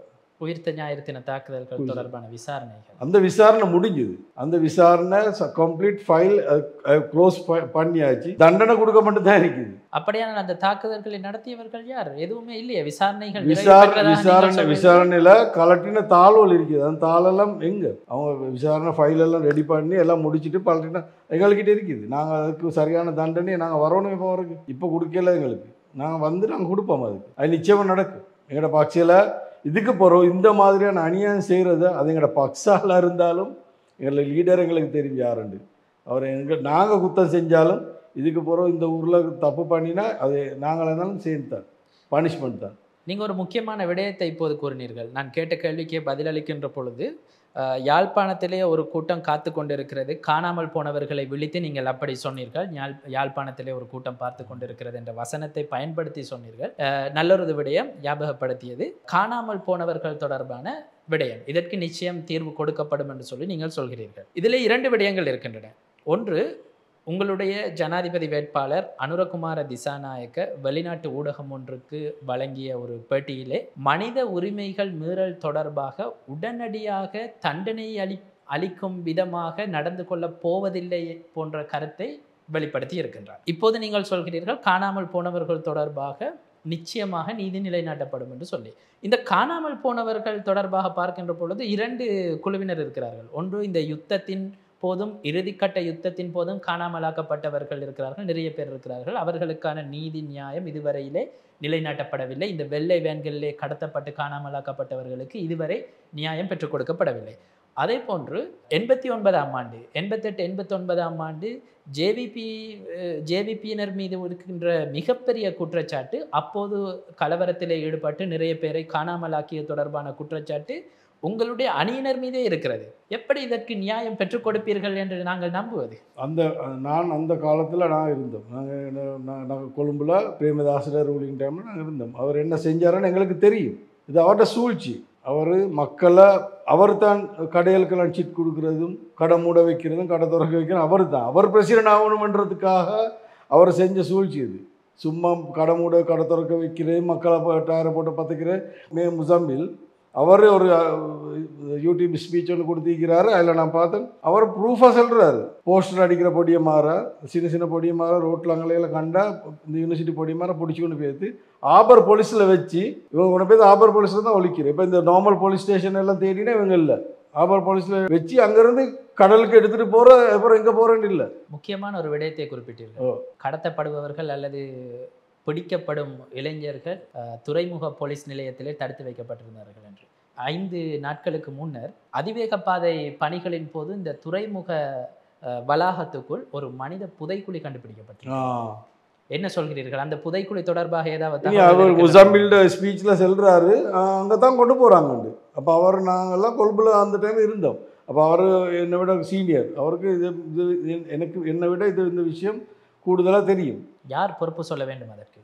உயிர்த்த ஞாயிறு தின தாக்குதல்கள் புரியுது. தொடர்பான விசாரணைகள் அந்த விசாரணை முடிஞ்சுது அந்த விசாரணை கம்ப்ளீட் ஃபைல் க்ளோஸ் பண்ணியாச்சு தண்டனை கொடுக்க மட்டும் தான் இருக்குது அப்படியான அந்த தாக்குதல்களை நடத்தியவர்கள் யார் எதுவுமே இல்லையே விசாரணைகள் விசாரணை நிறைவு பெற்றதாக நீங்கள் விசாரணை சொல்றீங்க. விசாரணையில கலட்டின தாள்கள் இருக்குது அந்த தாளெல்லாம் எங்க அவங்க விசாரணை ஃபைல் எல்லாம் ரெடி பண்ணி எல்லாம் முடிச்சுட்டு பலட்டின எங்கள்கிட்ட இருக்குது நாங்கள் அதுக்கு சரியான தண்டனை நாங்கள் வரணும் இப்போ வரைக்கும் இப்போ கொடுக்கல எங்களுக்கு நாங்கள் வந்து நாங்கள் கொடுப்போம் அதுக்கு அது நிச்சயமாக நடக்கும் எங்களோட பக்ஷியில் இதுக்கு போகிறோம் இந்த மாதிரியான அநியாயம் செய்கிறது அது எங்களோட பக்ஸால இருந்தாலும் எங்களோட லீடர் எங்களுக்கு தெரியும் யாருண்டு அவர் எங்கள் நாங்கள் குத்தம் செஞ்சாலும் இதுக்கு போகிறோம் இந்த ஊரில் தப்பு பண்ணினா அது நாங்கள் இருந்தாலும் சேர்ந்து தான் பனிஷ்மெண்ட் தான் நீங்க ஒரு முக்கியமான விடயத்தை இப்போது கூறினீர்கள் நான் கேட்ட கேள்விக்கே பதிலளிக்கின்ற பொழுது அஹ், யாழ்ப்பாணத்திலே ஒரு கூட்டம் காத்து கொண்டிருக்கிறது காணாமல் போனவர்களை விழித்து நீங்கள் அப்படி சொன்னீர்கள் யாழ் யாழ்ப்பாணத்திலே ஒரு கூட்டம் பார்த்து கொண்டிருக்கிறது என்ற வசனத்தை பயன்படுத்தி சொன்னீர்கள் அஹ், நல்லொரு விடயம் ஞாபகப்படுத்தியது காணாமல் போனவர்கள் தொடர்பான விடயம் இதற்கு நிச்சயம் தீர்வு கொடுக்கப்படும் என்று சொல்லி நீங்கள் சொல்கிறீர்கள் இதிலே இரண்டு விடயங்கள் இருக்கின்றன ஒன்று உங்களுடைய ஜனாதிபதி வேட்பாளர் அனுரகுமார திசாநாயக்க வெளிநாட்டு ஊடகம் ஒன்றுக்கு வழங்கிய ஒரு பேட்டியிலே மனித உரிமைகள் மீறல் தொடர்பாக உடனடியாக தண்டனை அளி அளிக்கும் விதமாக நடந்து கொள்ளப் போவதில்லை போன்ற கருத்தை வெளிப்படுத்தி இருக்கின்றார் இப்போது நீங்கள் சொல்கிறீர்கள் காணாமல் போனவர்கள் தொடர்பாக நிச்சயமாக நீதி நிலைநாட்டப்படும் என்று சொல்லி இந்த காணாமல் போனவர்கள் தொடர்பாக பார்க்கின்ற பொழுது இரண்டு குழுவினர் இருக்கிறார்கள் ஒன்று இந்த யுத்தத்தின் போதும் இறுதிக்கட்ட யுத்தத்தின் போதும் காணாமலாக்கப்பட்டவர்கள் இருக்கிறார்கள் நிறைய பேர் இருக்கிறார்கள் அவர்களுக்கான நீதி நியாயம் இதுவரையிலே நிலைநாட்டப்படவில்லை இந்த வெள்ளை வேன்களிலே கடத்தப்பட்டு காணாமலாக்கப்பட்டவர்களுக்கு இதுவரை நியாயம் பெற்றுக் கொடுக்கப்படவில்லை அதே போன்று எண்பத்தி ஒன்பதாம் ஆண்டு எண்பத்தெட்டு எண்பத்தி ஒன்பதாம் ஆண்டு ஜேவிபி ஜேவிபியினர் மீது இருக்கின்ற மிகப்பெரிய குற்றச்சாட்டு அப்போது கலவரத்திலே ஈடுபட்டு நிறைய பேரை காணாமலாக்கிய தொடர்பான குற்றச்சாட்டு உங்களுடைய அணியினர் மீதே இருக்கிறது எப்படி இதற்கு நியாயம் பெற்றுக் கொடுப்பீர்கள் என்று நாங்கள் நம்புவது அந்த நான் அந்த காலத்தில் நான் இருந்தோம் நாங்கள் நாங்கள் கொழும்புல பிரேமதாசர் ரூலிங் டைமில் நாங்கள் இருந்தோம் அவர் என்ன செஞ்சாருன்னு எங்களுக்கு தெரியும் இது அவர்கிட்ட சூழ்ச்சி அவர் மக்களை அவர் தான் கடைகளுக்கெல்லாம் சீட் கொடுக்கறதும் கடை மூட வைக்கிறதும் கடை திறக்க வைக்கிறதும் அவர் தான் அவர் பிரசிடண்ட் ஆகணுமன்றதுக்காக அவர் செஞ்ச சூழ்ச்சி இது சும்மா கடை மூட கடை திறக்க வைக்கிறது மக்களை ப- டயரை போட்டு பத்துக்கிறது மே முசம்பில் அவர் ஒரு அஹ், யூடியூப் ஸ்பீச் ஒன்று கொடுத்திருக்கிறாரு அதில் நான் பார்த்தேன் அவர் ப்ரூஃபாக சொல்கிறாரு போஸ்டர் அடிக்கிற பொடியை மாற சின்ன சின்ன பொடியை மாற ரோட்டில் அங்கலையில் கண்டா இந்த யூனிவர்சிட்டி பொடியை மாற பிடிச்சி கொண்டு போயிட்டு ஆபர் போலீஸில் வச்சு இவங்க கொண்டு போய் ஆபர் போலீஸில் தான் ஒழிக்கிறேன் இப்போ இந்த நார்மல் போலீஸ் ஸ்டேஷன் எல்லாம் தேடினா இவங்க இல்லை ஆபர் போலீஸில் வச்சு அங்கேருந்து கடலுக்கு எடுத்துகிட்டு போகிற அப்புறம் எங்கே போகிறேன்னு இல்லை முக்கியமான ஒரு விடயத்தை குறிப்பிட்டீர்கள் ஓ. கடத்தப்படுபவர்கள் அல்லது பிடிக்கப்படும் இளைஞர்கள் அஹ், துறைமுக போலீஸ் நிலையத்திலே தடுத்து வைக்கப்பட்டிருந்தார்கள் என்று ஐந்து நாட்களுக்கு முன்னர் அதிவேக பாதை பணிகளின் போது இந்த துறைமுக அஹ், வளாகத்துக்குள் ஒரு மனித புதைக்குழி கண்டுபிடிக்கப்பட்டது என்ன சொல்கிறீர்கள் அந்த புதைக்குழி தொடர்பாக ஏதாவது இனி தகவல் அவர் இருக்கிறதா? முசாம்பில்ட ஸ்பீச்சில் செல்றாரு அங்கே தான் கொண்டு போகிறாங்கண்டு அப்போ அவர் நாங்கள்லாம் கொழும்புல அந்த டைம் இருந்தோம் அப்போ அவர் என்னை விட சீனியர் அவருக்கு இது இது இது- எனக்கு என்னை விட இது இந்த விஷயம் கூடுதலாக தெரியும் யார் பொறுப்பு சொல்ல வேண்டும் அதற்கு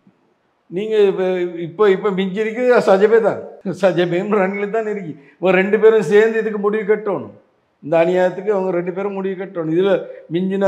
நீங்கள் இப்போ இப்போ இப்போ மிஞ்சி இருக்கு சஜபே தான் சஜபேம் ரன்னில் தான் இருக்கு இப்போ ரெண்டு பேரும் சேர்ந்து இதுக்கு முடிவு கட்டணும் இந்த அநியாயத்துக்கு அவங்க ரெண்டு பேரும் முடிவு கட்டணும் இதில் மிஞ்சின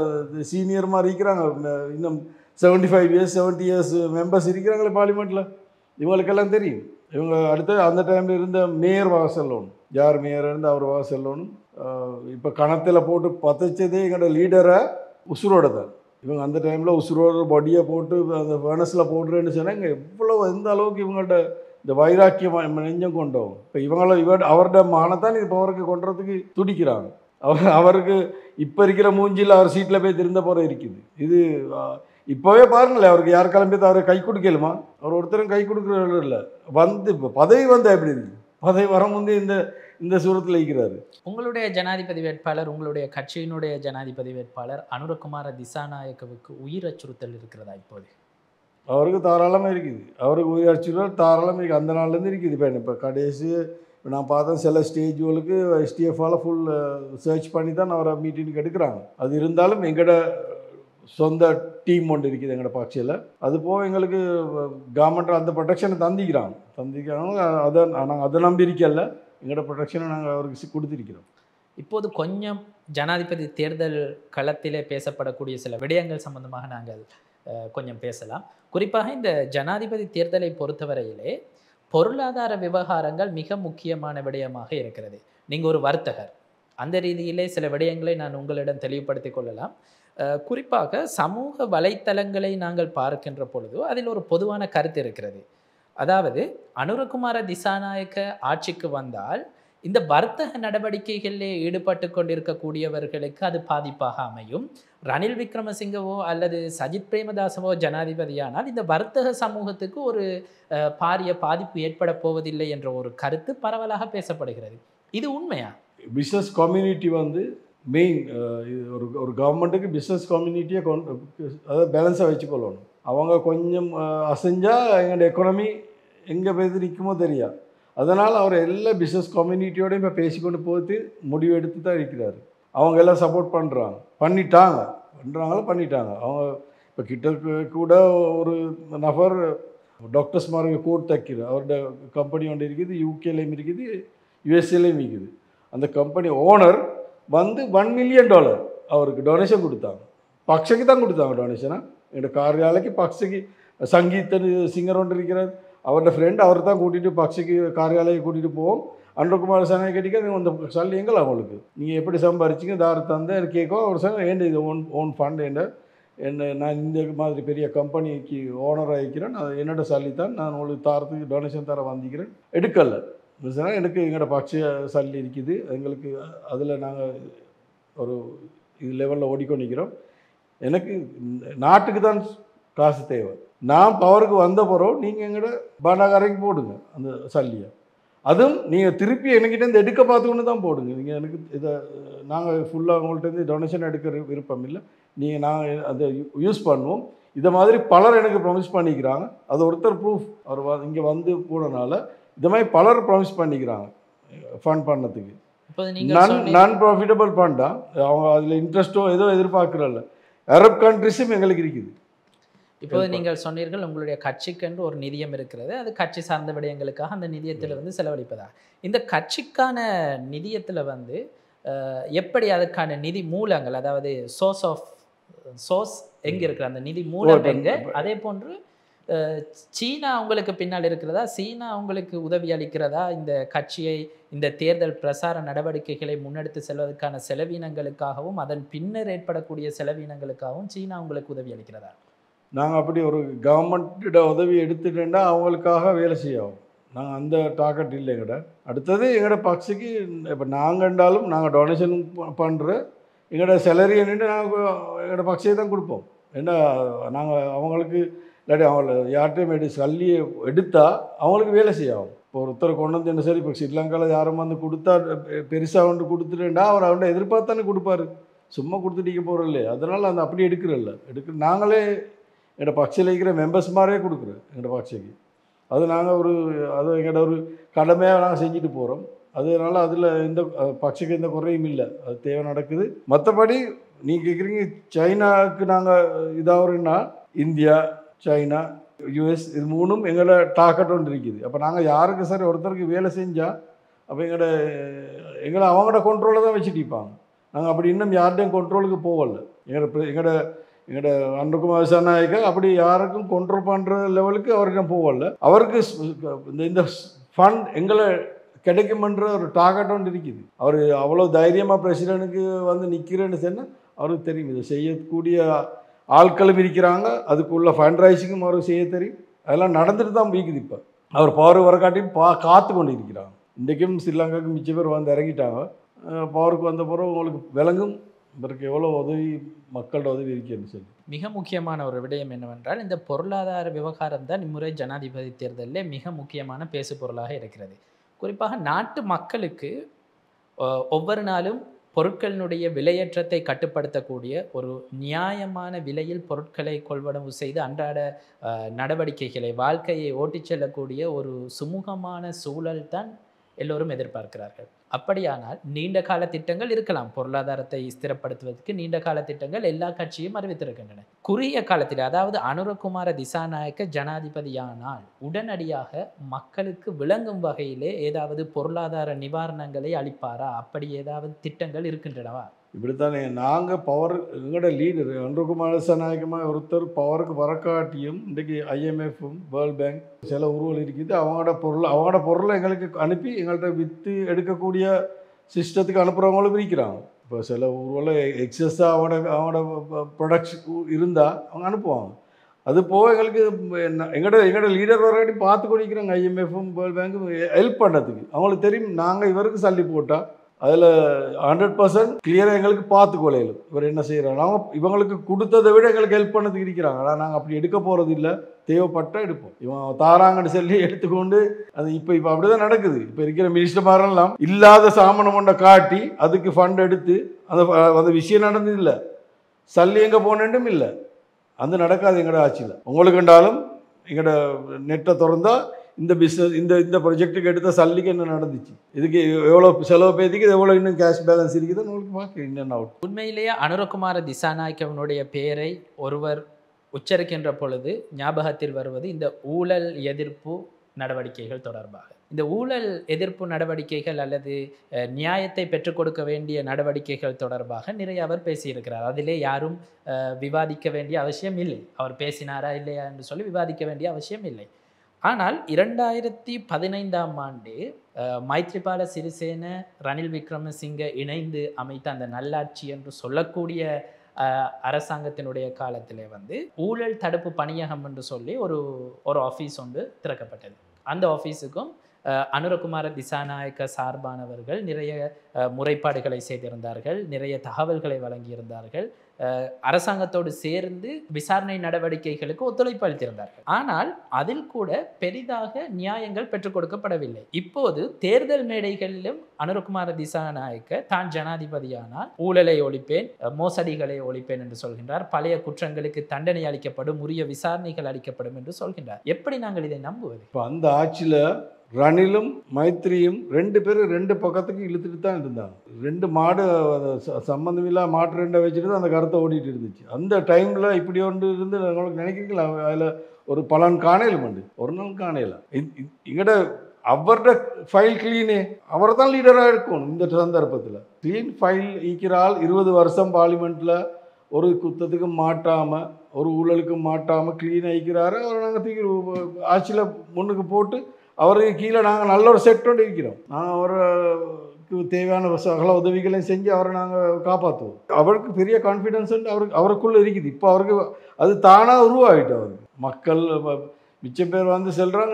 சீனியர் மாதிரி இருக்கிறாங்க ம- இன்னும் seventy five years seventy years members இருக்கிறாங்களே பார்லிமெண்ட்டில் இவங்களுக்கெல்லாம் தெரியும் இவங்க அடுத்து அந்த டைமில் இருந்த மேயர் வாக செல்லணும் யார் மேயர் இருந்து அவர் வாக செல்லணும் இப்போ கணத்தில் போட்டு பதைச்சதே எங்களோட லீடரை உசுரோட தான் இவங்க அந்த டைமில் உசுரோட பொடியை போட்டு அந்த ஃபர்னஸில் போடுறேன்னு சொன்னாங்க எவ்வளோ எந்த அளவுக்கு இவங்கள்ட்ட இந்த வைராக்கியம் நம்ம நெஞ்சம் கொண்டோம் இப்போ இவங்கள இவர் அவரோட மானத்தான் இது பவருக்கு கொண்டுறதுக்கு துடிக்கிறாங்க அவர் அவருக்கு இப்போ இருக்கிற மூஞ்சியில் அவர் சீட்டில் போய் திருந்த போகிற இருக்குது இது ஆ, இப்போவே பாருங்களேன் அவருக்கு யார் கிளம்பி அவரை கை கொடுக்கலுமா அவர் ஒருத்தரும் கை கொடுக்குறவர் இல்லை வந்து இப்போ பதவி வந்தால் எப்படி இருக்கு பதவி வர முந்தைய இந்த இந்த சூரத்தில் இருக்கிறாரு உங்களுடைய ஜனாதிபதி வேட்பாளர் உங்களுடைய கட்சியினுடைய ஜனாதிபதி வேட்பாளர் அனுரகுமார திசாநாயக்கவுக்கு உயிர் அச்சுறுத்தல் இருக்கிறதா இப்போது அவருக்கு தாராளமாக இருக்குது அவருக்கு உயிர் அடிச்சுருவார் தாராளமாக இருக்குது அந்த நாள்லேருந்து இருக்குது இப்போ இப்போ கடைசி இப்போ நான் பார்த்தேன் சில ஸ்டேஜுகளுக்கு எஸ்டிஎஃபால் ஃபுல் சர்ச் பண்ணி தான் அவரை மீட்டிங்க்கு எடுக்கிறாங்க அது இருந்தாலும் எங்களோட சொந்த டீம் ஒன்று இருக்குது எங்களோட பட்சியில் அது போக எங்களுக்கு கவர்மெண்ட் அந்த ப்ரொடெக்ஷனை தந்திக்கிறாங்க தந்திக்கிறாங்க அதை நாங்கள் அதை நம்பி இருக்கல எங்களோட ப்ரொடெக்ஷனை நாங்கள் அவருக்கு சி- கொடுத்திருக்கிறோம் இப்போது கொஞ்சம் ஜனாதிபதி தேர்தல் களத்திலே பேசப்படக்கூடிய சில விடயங்கள் சம்பந்தமாக நாங்கள் அஹ், கொஞ்சம் பேசலாம் குறிப்பாக இந்த ஜனாதிபதி தேர்தலை பொறுத்தவரையிலே பொருளாதார விவகாரங்கள் மிக முக்கியமான விடயமாக இருக்கிறது நீங்கள் ஒரு வர்த்தகர் அந்த ரீதியிலே சில விடயங்களை நான் உங்களிடம் தெளிவுபடுத்திக் கொள்ளலாம் அஹ் குறிப்பாக சமூக வலைத்தளங்களை நாங்கள் பார்க்கின்ற பொழுது அதில் ஒரு பொதுவான கருத்து இருக்கிறது அதாவது அனுரகுமார திசாநாயக்க ஆட்சிக்கு வந்தால் இந்த வர்த்தக நடவடிக்கைகளிலே ஈடுபட்டு கொண்டிருக்கக்கூடியவர்களுக்கு அது பாதிப்பாக அமையும் ரணில் விக்ரமசிங்கவோ அல்லது சஜித் பிரேமதாசவோ ஜனாதிபதியானால் இந்த வர்த்தக சமூகத்துக்கு ஒரு அஹ், பாரிய பாதிப்பு ஏற்பட போவதில்லை என்ற ஒரு கருத்து பரவலாக பேசப்படுகிறது இது உண்மையா பிஸ்னஸ் கம்யூனிட்டி வந்து மெயின் ஒரு ஒரு கவர்மெண்ட்டுக்கு பிஸ்னஸ் கம்யூனிட்டியை கொண்டு அதாவது பேலன்ஸாக வச்சுக்கொள்ளணும் அவங்க கொஞ்சம் அஹ், அசைஞ்சா எங்களோட எக்கனாமி எங்கே போய் நிற்குமோ தெரியாது அதனால் அவர் எல்லா பிஸ்னஸ் கம்யூனிட்டியோடையும் இப்போ பேசிக்கொண்டு போட்டு முடிவு எடுத்து தான் இருக்கிறாரு அவங்க எல்லாம் சப்போர்ட் பண்ணுறாங்க பண்ணிட்டாங்க பண்ணுறாங்களோ பண்ணிட்டாங்க அவங்க இப்போ கிட்ட கூட ஒரு நபர் டாக்டர்ஸ் மாதிரி கோட் தைக்கிற அவரோட கம்பெனி ஒன்று இருக்குது யூகேலையும் இருக்குது யூஎஸ்ஏலையும் இருக்குது அந்த கம்பெனி ஓனர் வந்து ஒன் மில்லியன் டாலர் அவருக்கு டொனேஷன் கொடுத்தாங்க பக்ஷக்கு தான் கொடுத்தாங்க டொனேஷனா என்னோட காரியாலைக்கு பக்ஷக்கு சங்கீத்தன் சிங்கர் ஒன்று இருக்கிறார் அவரோட ஃப்ரெண்ட் அவர் தான் கூட்டிகிட்டு பக்ஷக்கு காரியாலயம் கூட்டிகிட்டு போவோம் அன்றகுமார் சனை கேட்டிக்க அந்த சல்லி எங்கள் அவங்களுக்கு நீங்கள் எப்படி சம்பாரிச்சிங்க தார தந்து எனக்கு கேட்கும் அவர் சொன்ன ஏன் இது ஓன் ஓன் ஃபண்ட் என்ன என்ன நான் இந்த மாதிரி பெரிய கம்பெனிக்கு ஓனராக இருக்கிறேன் நான் என்னோட சல்லி தான் நான் உங்களுக்கு தாரத்துக்கு டொனேஷன் தர வந்திக்கிறேன் எடுக்கல சொன்னா எனக்கு எங்களோட பக்ஷ சல்லி இருக்குது எங்களுக்கு அதில் நாங்கள் ஒரு இது லெவலில் ஓடிக்கொண்டிருக்கிறோம் எனக்கு நாட்டுக்கு தான் காசு தேவை நான் பவருக்கு வந்த பிறகு நீங்கள் எங்களோட பாண்டாகாரைக்கு போடுங்க அந்த சல்லியை அதுவும் நீங்கள் திருப்பி என்கிட்ட இருந்து எடுக்க பார்த்துக்கொண்டு தான் போடுங்க நீங்கள் எனக்கு இதை நாங்கள் ஃபுல்லாக உங்கள்கிட்ட டொனேஷன் எடுக்க விருப்பம் இல்லை நீங்கள் நாங்கள் அதை யூஸ் பண்ணுவோம் இதை மாதிரி பலர் எனக்கு ப்ரொமிஸ் பண்ணிக்கிறாங்க அது ஒருத்தர் ப்ரூஃப் அவர் வ இங்கே வந்து போனனால இது மாதிரி பலர் ப்ராமிஸ் பண்ணிக்கிறாங்க ஃபண்ட் பண்ணதுக்கு இப்போது நீங்க நான் சொன்னீங்க- நான் ப்ராஃபிட்டபிள் ஃபண்டா அவங்க அதில் இன்ட்ரெஸ்ட்டோ ஏதோ எதிர்பார்க்குறல்ல அரப் கண்ட்ரிஸும் எங்களுக்கு இருக்குது இப்போது நீங்கள் சொன்னீர்கள் உங்களுடைய கட்சிக்கென்று ஒரு நிதியம் இருக்கிறது அது கட்சி சார்ந்த விடயங்களுக்காக அந்த நிதியத்திலிருந்து செலவழிப்பதா இந்த கட்சிக்கான நிதியத்தில் வந்து அஹ், எப்படி அதுக்கான நிதி மூலங்கள் அதாவது சோர்ஸ் ஆஃப் சோர்ஸ் எங்க இருக்கிற அந்த நிதி மூலம் இப்ப- எங்க அதே போன்று அஹ், சீனா உங்களுக்கு பின்னால் இருக்கிறதா சீனா உங்களுக்கு உதவி அளிக்கிறதா இந்த கட்சியை இந்த தேர்தல் பிரசார நடவடிக்கைகளை முன்னெடுத்து செல்வதற்கான செலவீனங்களுக்காகவும் அதன் பின்னர் ஏற்படக்கூடிய செலவீனங்களுக்காகவும் சீனா உங்களுக்கு உதவி அளிக்கிறதா நாங்கள் அப்படி ஒரு கவர்மெண்ட்டோட உதவி எடுத்துட்டேன்னா அவங்களுக்காக வேலை செய்யும் நாங்கள் அந்த டார்கெட் இல்லை எங்கட அடுத்தது எங்களோட பக்ஸுக்கு இப்போ நாங்கண்டாலும் நாங்கள் டொனேஷன் பண்ணுற எங்களோட சேலரி என்னட்டு நாங்கள் எங்களோட பக்ஸையை தான் கொடுப்போம் ஏன்னா நாங்கள் அவங்களுக்கு இல்லாட்டி அவங்கள யார்கிட்டையும் எடு சல்லியை எடுத்தால் அவங்களுக்கு வேலை செய்யும் இப்போ ஒருத்தர் கொண்டு வந்து என்ன சரி இப்போ ஸ்ரீலங்காவில் யாரும் வந்து கொடுத்தா பெருசாக வந்து கொடுத்துட்டேன்டா அவர் அவன்கிட்ட எதிர்பார்த்தானே கொடுப்பாரு சும்மா கொடுத்துட்டீங்க போகிறோம் இல்லையே அதனால் அந்த அப்படி எடுக்கிறல்ல எடுக்க நாங்களே எங்களோட பக்ஷியில் இருக்கிற மெம்பர்ஸ் மாதிரியே கொடுக்குறோம் எங்களோட பக்ஷிக்கு அது நாங்கள் ஒரு அது எங்களோட ஒரு கடமையாக நாங்கள் செஞ்சுட்டு போகிறோம் அதனால அதில் எந்த அஹ், பக்ஷிக்கு எந்த குறையும் இல்லை அது தேவை நடக்குது மற்றபடி நீங்கள் கேட்குறீங்க சைனாவுக்கு நாங்கள் இதாகிறோன்னா இந்தியா சைனா யூஎஸ் இது மூணும் எங்களோட டார்கெட் ஒன்று இருக்குது அப்போ நாங்கள் யாருக்கு சரி ஒருத்தருக்கு வேலை செஞ்சால் அப்போ எங்களோட எங்களை அவங்களோட கண்ட்ரோலில் தான் வச்சுட்டு இருப்பாங்க நாங்கள் அப்படி இன்னும் யார்கிட்டையும் கண்ட்ரோலுக்கு போகல எங்களோட எங்களோட எங்களோட அன்புகுமார் சனாயக்க அப்படி யாருக்கும் கண்ட்ரோல் பண்ணுற லெவலுக்கு அவருக்கு போகல அவருக்கு ஸ்- இந்த இந்த ஃபண்ட் எங்களை கிடைக்குமன்ற ஒரு டார்கெட் ஒன்று இருக்குது அவர் அவ்வளோ தைரியமாக பிரசிடென்ட்டுக்கு வந்து நிற்கிறேன்னு சொன்னால் அவருக்கு தெரியும் இதை செய்யக்கூடிய ஆட்களும் இருக்கிறாங்க அதுக்குள்ள ஃபண்ட் ரைசிங்கும் அவருக்கு செய்ய தெரியும் அதெல்லாம் நடந்துட்டு தான் போய்க்குது இப்போ அவர் பவர் வரக்காட்டியும் பா காத்து கொண்டு இருக்கிறாங்க இன்றைக்கும் ஸ்ரீலங்காவுக்கு மிச்ச பேர் வந்து இறங்கிட்டாங்க பவருக்கு வந்த பிறகு உங்களுக்கு விளங்கும் இவருக்கு எவ்வளோ உதவி மக்களோட உதவி இருக்குன்னு சொல்லி மிக முக்கியமான ஒரு விடயம் என்னவென்றால் இந்த பொருளாதார விவகாரம் தான் இம்முறை ஜனாதிபதி தேர்தலில் மிக முக்கியமான பேசு பொருளாக இருக்கிறது குறிப்பாக நாட்டு மக்களுக்கு அஹ், ஒவ்வொரு நாளும் பொருட்களினுடைய விலையேற்றத்தை கட்டுப்படுத்தக்கூடிய ஒரு நியாயமான விலையில் பொருட்களை கொள்வனவு செய்து அன்றாட அஹ், நடவடிக்கைகளை வாழ்க்கையை ஓட்டிச் செல்லக்கூடிய ஒரு சுமூகமான சூழல் தான் எல்லோரும் எதிர்பார்க்கிறார்கள் அப்படியானால் நீண்ட கால திட்டங்கள் இருக்கலாம் பொருளாதாரத்தை ஸ்திரப்படுத்துவதற்கு நீண்ட கால திட்டங்கள் எல்லா கட்சியும் அறிவித்திருக்கின்றன குறுகிய காலத்தில் அதாவது அனுரகுமார திசாநாயக்க ஜனாதிபதியானால் உடனடியாக மக்களுக்கு விளங்கும் வகையிலே ஏதாவது பொருளாதார நிவாரணங்களை அளிப்பாரா அப்படி ஏதாவது திட்டங்கள் இருக்கின்றனவா இப்படித்தானே நாங்கள் பவர் எங்களோட லீடர் அன்றுகுமார சநாயகமாக ஒருத்தர் பவருக்கு வரக்காட்டியும் இன்றைக்கு ஐஎம்எஃப்பும் வேர்ல்ட் பேங்க் சில உருவல் இருக்குது அவங்களோட பொருள் அவங்களோட பொருளை எங்களுக்கு அனுப்பி எங்கள்கிட்ட விற்று எடுக்கக்கூடிய சிஸ்டத்துக்கு அனுப்புகிறவங்களும் விரிக்கிறாங்க இப்போ சில ஊர்வல எக்ஸஸாக அவனோட அவனோட ப்ரொடக்ட்ஸ் இருந்தால் அவங்க அனுப்புவாங்க அது போக எங்களுக்கு என்ன- எங்களோட எங்களோட லீடர் வராட்டி பார்த்து கொண்டிருக்கிறாங்க ஐஎம்எஃப்பும் வேர்ல்ட் பேங்க்கும் ஹெல்ப் பண்ணுறதுக்கு அவங்களுக்கு தெரியும் நாங்கள் இவருக்கு சல்லி போட்டால் அதில் ஹண்ட்ரட் பர்சன்ட் கிளியராக எங்களுக்கு பார்த்து கொள்ளையிலும் இவர் என்ன செய்கிறாங்க அவங்க இவங்களுக்கு கொடுத்ததை விட எங்களுக்கு ஹெல்ப் பண்ணதுக்கு இருக்கிறாங்க ஆனால் நாங்கள் அப்படி எடுக்க போகிறது இல்லை தேவைப்பட்டால் எடுப்போம் இவன் தாராங்கன்னு சொல்லி எடுத்துக்கொண்டு அது இப்போ இப்போ அப்படி தான் நடக்குது இப்போ இருக்கிற மினிஸ்டர்மாரெல்லாம் இல்லாத சாமானம் கொண்ட காட்டி அதுக்கு ஃபண்ட் எடுத்து அந்த அந்த விஷயம் நடந்தது இல்லை சல்லி எங்கே போனேன்டும் இல்லை அது நடக்காது எங்களோட ஆட்சியில் உங்களுக்கு கண்டாலும் எங்களோட நெட்டை திறந்தா இந்த பிஸ்னஸ் இந்த இந்த ப்ரொஜெக்ட்டுக்கு எடுத்த சல்லிக்கு என்ன நடந்துச்சு இதுக்கு எவ்வளோ செலவு பேதிக்கு இது எவ்வளோ இன்னும் கேஷ் பேலன்ஸ் இருக்குதுன்னு உங்களுக்கு பார்க்க இன்னும் அவுட் உண்மையிலேயே அனுரகுமார திசாநாயக்கவனுடைய பெயரை ஒருவர் உச்சரிக்கின்ற பொழுது ஞாபகத்தில் வருவது இந்த ஊழல் எதிர்ப்பு நடவடிக்கைகள் தொடர்பாக இந்த ஊழல் எதிர்ப்பு நடவடிக்கைகள் அல்லது அஹ், நியாயத்தை பெற்றுக் கொடுக்க வேண்டிய நடவடிக்கைகள் தொடர்பாக நிறைய அவர் பேசியிருக்கிறார் அதிலே யாரும் அஹ், விவாதிக்க வேண்டிய அவசியம் இல்லை அவர் பேசினாரா இல்லையா என்று சொல்லி விவாதிக்க வேண்டிய அவசியம் இல்லை ஆனால் இரண்டாயிரத்தி பதினைந்தாம் ஆண்டு அஹ், மைத்ரிபால சிறிசேன ரணில் விக்ரமசிங்க இணைந்து அமைத்த அந்த நல்லாட்சி என்று சொல்லக்கூடிய அஹ், அரசாங்கத்தினுடைய காலத்திலே வந்து ஊழல் தடுப்பு பணியகம் என்று சொல்லி ஒரு ஒரு ஆஃபீஸ் ஒன்று திறக்கப்பட்டது அந்த ஆஃபீஸுக்கும் அஹ், அனுரகுமார திசாநாயக்க சார்பானவர்கள் நிறைய அஹ், முறைப்பாடுகளை செய்திருந்தார்கள் நிறைய தகவல்களை வழங்கியிருந்தார்கள் அஹ், அரசாங்கத்தோடு சேர்ந்து விசாரணை நடவடிக்கைகளுக்கு ஒத்துழைப்பு அளித்திருந்தார்கள் ஆனால் அதில் கூட பெரிதாக நியாயங்கள் பெற்றுக் கொடுக்கப்படவில்லை இப்போது தேர்தல் மேடைகளிலும் அனுரகுமார திசாநாயக்க தான் ஜனாதிபதியானால் ஊழலை ஒழிப்பேன் அஹ், மோசடிகளை ஒழிப்பேன் என்று சொல்கின்றார் பழைய குற்றங்களுக்கு தண்டனை அளிக்கப்படும் உரிய விசாரணைகள் அளிக்கப்படும் என்று சொல்கின்றார் எப்படி நாங்கள் இதை நம்புவது இப்போ அந்த ஆட்சியில் ரணிலும் மைத்ரியும் ரெண்டு பேரும் ரெண்டு பக்கத்துக்கு இழுத்துட்டு தான் இருந்தாங்க ரெண்டு மாடு அது ச- சம்பந்தமில்லா மாட்டு ரெண்டை வச்சுட்டு தான் அந்த கருத்தை ஓடிட்டு இருந்துச்சு அந்த டைமில் இப்படி ஒன்று இருந்து உங்களுக்கு நினைக்கிறீங்களா அதில் ஒரு பலன் காணையிலும் உண்டு ஒரு நாள் காணையில இங்கட அவரோட ஃபைல் கிளீனே அவரை தான் லீடராக இருக்கணும் இந்த சந்தர்ப்பத்தில் க்ளீன் ஃபைல் ஈக்கிறால் இருபது வருஷம் பார்லிமெண்ட்டில் ஒரு குத்தத்துக்கு மாட்டாமல் ஒரு ஊழலுக்கு மாட்டாமல் க்ளீன் ஆகிக்கிறாரு அவரை நாங்கள் தூக்கி ஆட்சியில் முன்னுக்கு போட்டு அவருக்கு கீழே நாங்கள் நல்ல ஒரு செட்டோடு இருக்கிறோம் நாங்கள் அவருக்கு தேவையான சகல உதவிகளையும் செஞ்சு அவரை நாங்கள் காப்பாற்றுவோம் அவருக்கு பெரிய கான்ஃபிடென்ஸ் அவருக்கு அவருக்குள்ளே இருக்குது இப்போ அவருக்கு அது தானாக உருவாகிட்டு அவருக்கு மக்கள் வ- மிச்சம் பேர் வந்து சொல்கிறாங்க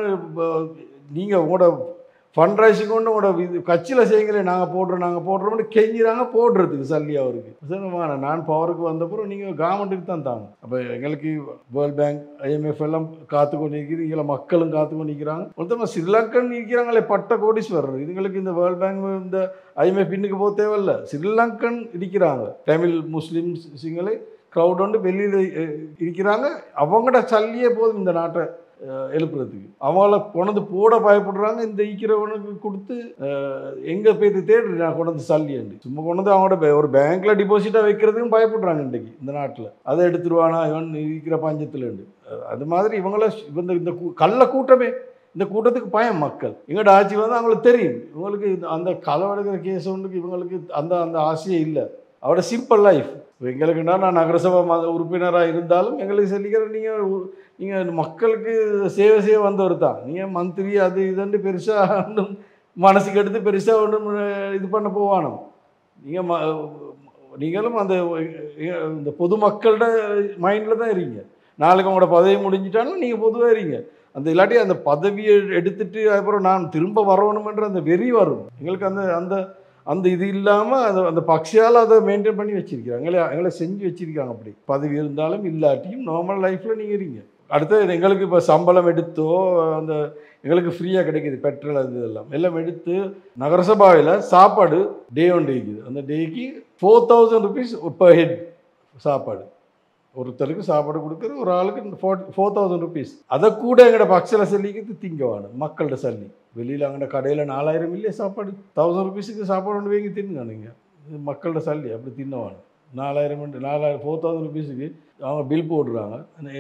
நீங்கள் உங்களோட ஃபண்ட் ரைஸுக்கு கொண்டு உங்களோட இது கட்சியில் செய்யுங்களே நாங்கள் போடுறோம் நாங்கள் போடுறோம்னு கெஞ்சிறாங்க போடுறதுக்கு சல்லி அவருக்கு சரிம்மா நான் பவருக்கு வந்தப்பறம் நீங்கள் கவர்மெண்ட்டுக்கு தான் தாங்க அப்போ எங்களுக்கு வேர்ல்ட் பேங்க் ஐஎம்எஃப் எல்லாம் காத்து கொண்டு நிற்கிது இதில் மக்களும் காத்து கொண்டு நிற்கிறாங்க மொத்தமாக ஸ்ரீலங்கன் இருக்கிறாங்களே பட்ட கோடீஸ்வரர் இதுங்களுக்கு இந்த வேர்ல்ட் பேங்க் இந்த ஐஎம்எஃப் பின்னுக்கு போக தேவையில்ல ஸ்ரீலங்கன் இருக்கிறாங்க தமிழ் முஸ்லீம் சிங்களே க்ரௌட் வந்து வெளியில் இருக்கிறாங்க அவங்களோட சல்லியே போதும் இந்த நாட்டை அஹ், எழுப்புறதுக்கு அவங்கள கொண்டு போட பயப்படுறாங்க இந்த ஈக்கிறவனுக்கு கொடுத்து எங்கே போய் தேடு நான் கொண்டு வந்து சல்லியண்டு சும்மா கொண்டு வந்து அவங்களோட பே- ஒரு பேங்க்ல டிபாசிட்டாக வைக்கிறதுக்கும் பயப்படுறாங்க இன்றைக்கு இந்த நாட்டில் அதை எடுத்துருவானா இவன் இருக்கிற பஞ்சத்துலண்டு அது மாதிரி இவங்கள இந்த இந்த கூ- கள்ள கூட்டமே இந்த கூட்டத்துக்கு பயம் மக்கள் எங்களோட ஆட்சி வந்து அவங்களுக்கு தெரியும் இவங்களுக்கு இந்த- அந்த களவெடுக்கிற கேஸ் ஒன்றுக்கு இவங்களுக்கு அந்த அந்த ஆசையே இல்லை அவரோட சிம்பிள் லைஃப் இப்போ எங்களுக்குன்னா நான் நகரசபை ம- உறுப்பினராக இருந்தாலும் எங்களுக்கு சொல்லிக்கிற நீங்கள் நீங்கள் மக்களுக்கு சேவை செய்ய வந்தவர் தான் நீங்கள் மந்திரி அது இதுன்னு பெருசாக ஒன்றும் மனசுக்கு எடுத்து பெருசாக ஒன்றும் இது பண்ண போவானோ நீங்கள் ம நீங்களும் அந்த இந்த பொதுமக்களோட மைண்டில் தான் இருக்கீங்க நாளைக்கு உங்களோட பதவி முடிஞ்சிட்டாலும் நீங்கள் பொதுவாக இருங்க அந்த இல்லாட்டி அந்த பதவியை எடுத்துட்டு அப்புறம் நான் திரும்ப வரணுமென்ற அந்த வெறி வரும் எங்களுக்கு அந்த அந்த அந்த இது இல்லாமல் அந்த அந்த பக்ஷியால் அதை மெயின்டைன் பண்ணி வச்சிருக்கிறாங்க எங்களை எங்களை செஞ்சு வச்சிருக்காங்க அப்படி பதவி இருந்தாலும் இல்லாட்டியும் நார்மல் லைஃப்பில் நீங்கள் இருங்க அடுத்து எங்களுக்கு இப்போ சம்பளம் எடுத்தோ அந்த எங்களுக்கு ஃப்ரீயாக கிடைக்குது பெட்ரோல் அது இதெல்லாம் எல்லாம் எடுத்து நகரசபாவில் சாப்பாடு டே ஒன் டேக்கு அந்த டேக்கு four thousand rupees per head சாப்பாடு ஒருத்தருக்கு சாப்பாடு கொடுக்குற ஒரு ஆளுக்கு ஃபோர் ஃபோர் தௌசண்ட் ருபீஸ் அதை கூட எங்களோட பக்ஸில் சொல்லிக்கிறது திங்கவானு மக்கள்கிட்ட சல்லி வெளியில் அங்கே கடையில் நாலாயிரம் இல்லையே சாப்பாடு தௌசண்ட் ருபீஸுக்கு சாப்பாடு ஒன்று வாங்கி தின்னுங்க நீங்கள் இது மக்கள்கிட்ட சல்லி அப்படி தின்னவானு நாலாயிரம் நாலாயிரம் ஃபோர் தௌசண்ட் ருபீஸுக்கு அவங்க பில் போடுறாங்க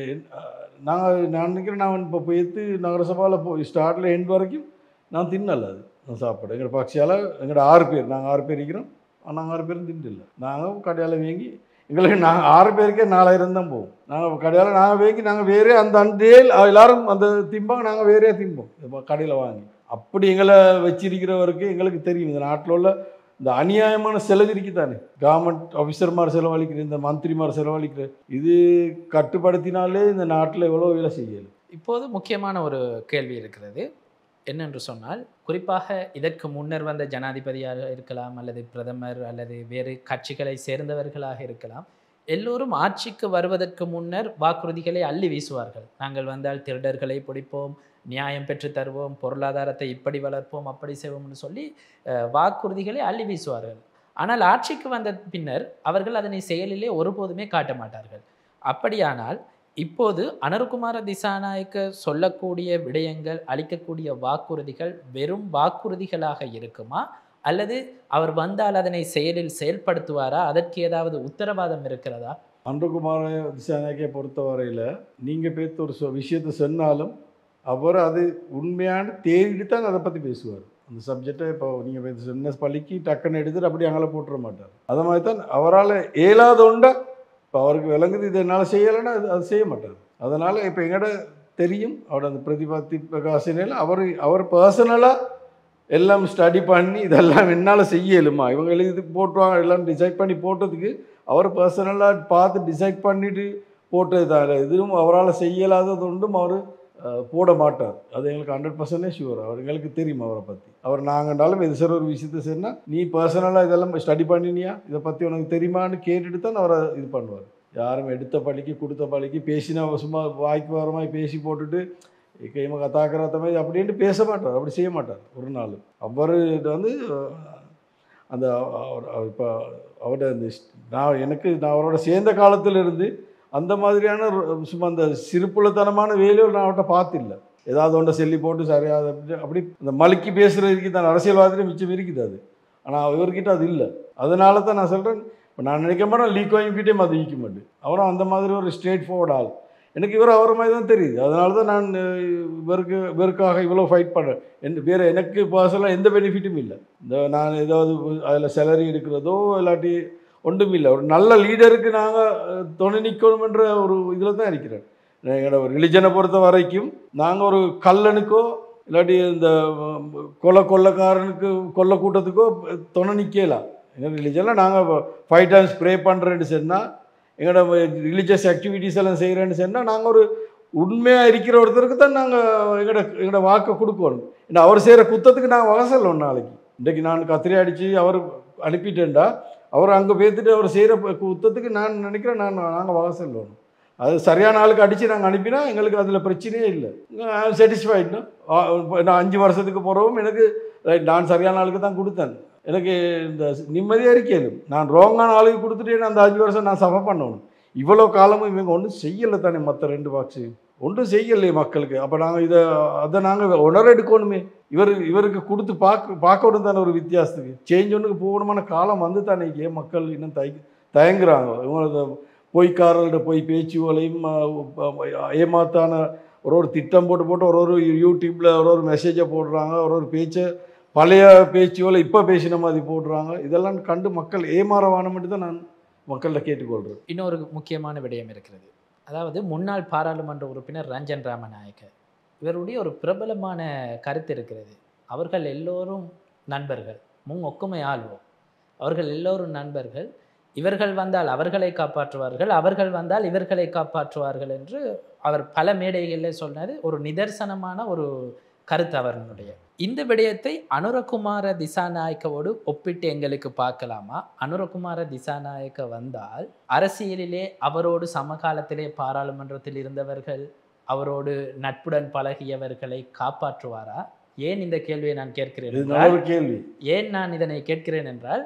நாங்கள் நான் நினைக்கிறேன் நான் இப்போ போய்த்து நகரசபாவில் போய் ஸ்டார்டில் எண்ட் வரைக்கும் நான் தின்னல அது நான் சாப்பாடு எங்களோட பக்ஷியால் எங்களோட ஆறு பேர் நாங்கள் ஆறு பேர் இருக்கிறோம் நாங்கள் ஆறு பேரும் திண்டு இல்லை நாங்கள் கடையால் வாங்கி எங்களுக்கு நாங்கள் ஆறு பேருக்கே நாலாயிரம் தான் போவோம் நாங்கள் கடையால் நாங்கள் வாங்கி நாங்கள் வேறே அந்த அண்டே எல்லாரும் அந்த திம்பாங்க நாங்கள் வேறே திம்போம் கடையில் வாங்கி அப்படி எங்களை வச்சிருக்கிறவருக்கு எங்களுக்கு தெரியும் இந்த நாட்டில் உள்ள இந்த அநியாயமான செலவு இருக்குதானே கவர்மெண்ட் ஆஃபீஸர்மார் செலவழிக்கிற இந்த மந்திரிமார் செலவழிக்கிற இது கட்டுப்படுத்தினாலே இந்த நாட்டில் எவ்வளோ வேலை செய்யல இப்போது முக்கியமான ஒரு கேள்வி இருக்கிறது என்னென்று சொன்னால் குறிப்பாக இதற்கு முன்னர் வந்த ஜனாதிபதியாக இருக்கலாம் அல்லது பிரதமர் அல்லது வேறு கட்சிகளை சேர்ந்தவர்களாக இருக்கலாம் எல்லோரும் ஆட்சிக்கு வருவதற்கு முன்னர் வாக்குறுதிகளை அள்ளி வீசுவார்கள் நாங்கள் வந்தால் திருடர்களை பிடிப்போம் நியாயம் பெற்று தருவோம் பொருளாதாரத்தை இப்படி வளர்ப்போம் அப்படி செய்வோம்னு சொல்லி அஹ், வாக்குறுதிகளை அள்ளி வீசுவார்கள் ஆனால் ஆட்சிக்கு வந்த பின்னர் அவர்கள் அதனை செயலிலே ஒருபோதுமே காட்ட மாட்டார்கள் அப்படியானால் இப்போது அனருகுமார திசாநாயக்க சொல்லக்கூடிய விடயங்கள் அளிக்கக்கூடிய வாக்குறுதிகள் வெறும் வாக்குறுதிகளாக இருக்குமா அல்லது அவர் வந்தால் அதனை செயலில் செயல்படுத்துவாரா அதற்கு ஏதாவது உத்தரவாதம் இருக்கிறதா அன்றகுமார திசாநாயக்கை பொறுத்தவரையில் நீங்கள் பேத்து ஒரு சொ விஷயத்தை சொன்னாலும் அவர் அது உண்மையான தேடிட்டு தான் அதை பற்றி பேசுவார் அந்த சப்ஜெக்டை இப்போ நீங்கள் பேச சொன்ன பள்ளிக்கு டக்குன்னு எடுத்துட்டு அப்படி அங்கே போட்டுற மாட்டார் அது மாதிரி தான் அவரால் இயலாத உண்டா இப்போ அவருக்கு விளங்குது இது என்னால் செய்யலைன்னா அது அது செய்ய மாட்டார் அதனால் இப்போ எங்கட தெரியும் அவரோட அந்த பிரதிபாத்தி பிரகாசனையில் அவர் அவர் பர்சனலாக எல்லாம் ஸ்டடி பண்ணி இதெல்லாம் என்னால் செய்யலுமா இவங்க எழுதி போட்டுருவாங்க எல்லாம் டிசைட் பண்ணி போட்டதுக்கு அவர் பர்சனலாக பார்த்து டிசைட் பண்ணிட்டு போட்டது தான் எதுவும் அவரால் செய்யலாதது ஒன்றும் அவர் போட மாட்டார் அது எங்களுக்கு ஹண்ட்ரட் பர்சன்டேஜ் ஷுவர் அவர் எங்களுக்கு தெரியும் அவரை பற்றி அவர் நாங்கண்டாலும் எது சார் ஒரு விஷயத்த சொன்னா நீ பர்சனலாக இதெல்லாம் ஸ்டடி பண்ணினியா இதை பற்றி உனக்கு தெரியுமான்னு கேட்டுட்டு தான் அவரை இது பண்ணுவார் யாரும் எடுத்த பள்ளிக்கு கொடுத்த பள்ளிக்கு பேசினா சும்மா வாய்க்கு வர மாதிரி பேசி போட்டுட்டு கைம கத்தாக்கிறத மாதிரி அப்படின்ட்டு பேச மாட்டார் அப்படி செய்ய மாட்டார் ஒரு நாள் அவர் வந்து அஹ், அந்த அவர் இப்போ அவரோட அந்த ஸ்- நான் எனக்கு நான் அவரோட சேர்ந்த காலத்துல இருந்து அந்த மாதிரியான ஒரு- சும்மா அந்த சிறுப்புலத்தனமான வேலையை நான் அவர்கிட்ட பார்த்தில்ல ஏதாவது ஒன்றை சொல்லி போட்டு சரியா அது அப்படி அப்படி அந்த மலுக்கி பேசுகிறதுக்கு தான் அரசியல்வாதிலே மிச்சம் இருக்குது அது ஆனால் இவர்கிட்ட அது இல்லை அதனால தான் நான் சொல்கிறேன் இப்போ நான் நினைக்க மாட்டேன் லீக் வாங்கிக்கிட்டே அது விற்க மாட்டேன் அவரும் அந்த மாதிரி ஒரு ஸ்ட்ரெயிட் ஃபார்வர்ட் ஆள் எனக்கு இவர் அவரை மாதிரி தான் தெரியுது அதனால தான் நான் அஹ், இவருக்கு இவருக்காக இவ்வளோ ஃபைட் பண்ணுறேன் என் வேறு எனக்கு பர்சனலாக எந்த பெனிஃபிட்டும் இல்லை இந்த நான் ஏதாவது அதில் சேலரி எடுக்கிறதோ இல்லாட்டி ஒன்றும் இல்லை ஒரு நல்ல லீடருக்கு நாங்கள் துணை நிற்கணுமென்ற ஒரு இதில் தான் இருக்கிறேன் எங்களோட ஒரு ரிலிஜனை பொறுத்த வரைக்கும் நாங்கள் ஒரு கல்லனுக்கோ இல்லாட்டி இந்த உம், கொலை கொள்ளைக்காரனுக்கு கொல்லை கூட்டத்துக்கோ துணை நிற்கலாம் எங்கள் ரிலிஜனில் நாங்கள் ஃபைவ் டைம்ஸ் ப்ரே பண்ணுறேன்னு சொன்னால் எங்களோட ரிலீஜியஸ் ஆக்டிவிட்டீஸ் எல்லாம் செய்கிறேன்னு சொன்னால் நாங்கள் ஒரு உண்மையாக இருக்கிற ஒருத்தருக்கு தான் நாங்கள் எங்களோட எங்களோட வாக்கை கொடுக்கணும் ஏன்னா அவர் செய்கிற குத்தத்துக்கு நாங்கள் வகை சொல்லணும் நாளைக்கு இன்றைக்கு நான் கத்திரி அடித்து அவர் அனுப்பிட்டேன்டா அவர் அங்கே பேத்துட்டு அவர் செய்கிற குத்தத்துக்கு நான் நினைக்கிறேன் நான் நாங்கள் வகை சொல்லணும் அது சரியான ஆளுக்கு அடித்து நாங்கள் அனுப்பினா எங்களுக்கு அதில் பிரச்சனையே இல்லை சாட்டிஸ்ஃபைட்னா நான் அஞ்சு வருஷத்துக்கு போகிறவும் எனக்கு ரைட் நான் சரியான ஆளுக்கு தான் கொடுத்தேன் எனக்கு இந்த நிம்மதியாக இருக்கேன் நான் ரோங்கான ஆளுக்கு கொடுத்துட்டு அந்த அஞ்சு வருஷம் நான் சஃபர் பண்ணணும் இவ்வளோ காலமும் இவங்க ஒன்றும் செய்யலை தானே மற்ற ரெண்டு பாக்ஸு ஒன்றும் செய்யலையே மக்களுக்கு அப்போ நாங்கள் இதை அதை நாங்கள் உணர எடுக்கணுமே இவர் இவருக்கு கொடுத்து பார்க்க பார்க்கணும் தானே ஒரு வித்தியாசத்துக்கு சேஞ்ச் ஒன்றுக்கு போகணுமான காலம் வந்து தானே ஏன் மக்கள் இன்னும் தய தயங்குறாங்க இவங்களது பொய்க்காரர்கள்ட்ட போய் பேச்சுகளையும் ஏமாத்தான ஒரு ஒரு திட்டம் போட்டு போட்டு ஒரு ஒரு யூடியூப்பில் ஒரு ஒரு மெசேஜை போடுறாங்க ஒரு ஒரு பேச்சை பழைய பேச்சுகளை இப்போ பேசின மாதிரி போடுறாங்க இதெல்லாம் கண்டு மக்கள் ஏமாறவானமெட்டு தான் நான் மக்கள்கிட்ட கேட்டுக்கொள்கிறேன் இன்னொரு முக்கியமான விடயம் இருக்கிறது அதாவது முன்னாள் பாராளுமன்ற உறுப்பினர் ரஞ்சன் ராமநாயக்க இவருடைய ஒரு பிரபலமான கருத்து இருக்கிறது அவர்கள் எல்லோரும் நண்பர்கள் முன் ஒக்குமை ஆள்வோம் அவர்கள் எல்லோரும் நண்பர்கள் இவர்கள் வந்தால் அவர்களை காப்பாற்றுவார்கள் அவர்கள் வந்தால் இவர்களை காப்பாற்றுவார்கள் என்று அவர் பல மேடைகளில் சொன்னது ஒரு நிதர்சனமான ஒரு கருத்து அவர்களுடைய இந்த விடயத்தை அனுரகுமார திசாநாயக்கவோடு ஒப்பிட்டு எங்களுக்கு பார்க்கலாமா அனுரகுமார திசாநாயக்க வந்தால் அரசியலிலே அவரோடு சமகாலத்திலே பாராளுமன்றத்தில் இருந்தவர்கள் அவரோடு நட்புடன் பழகியவர்களை காப்பாற்றுவாரா ஏன் இந்த கேள்வியை நான் கேட்கிறேன் இது என்றால், நல்ல ஒரு கேள்வி ஏன் நான் இதனை கேட்கிறேன் என்றால்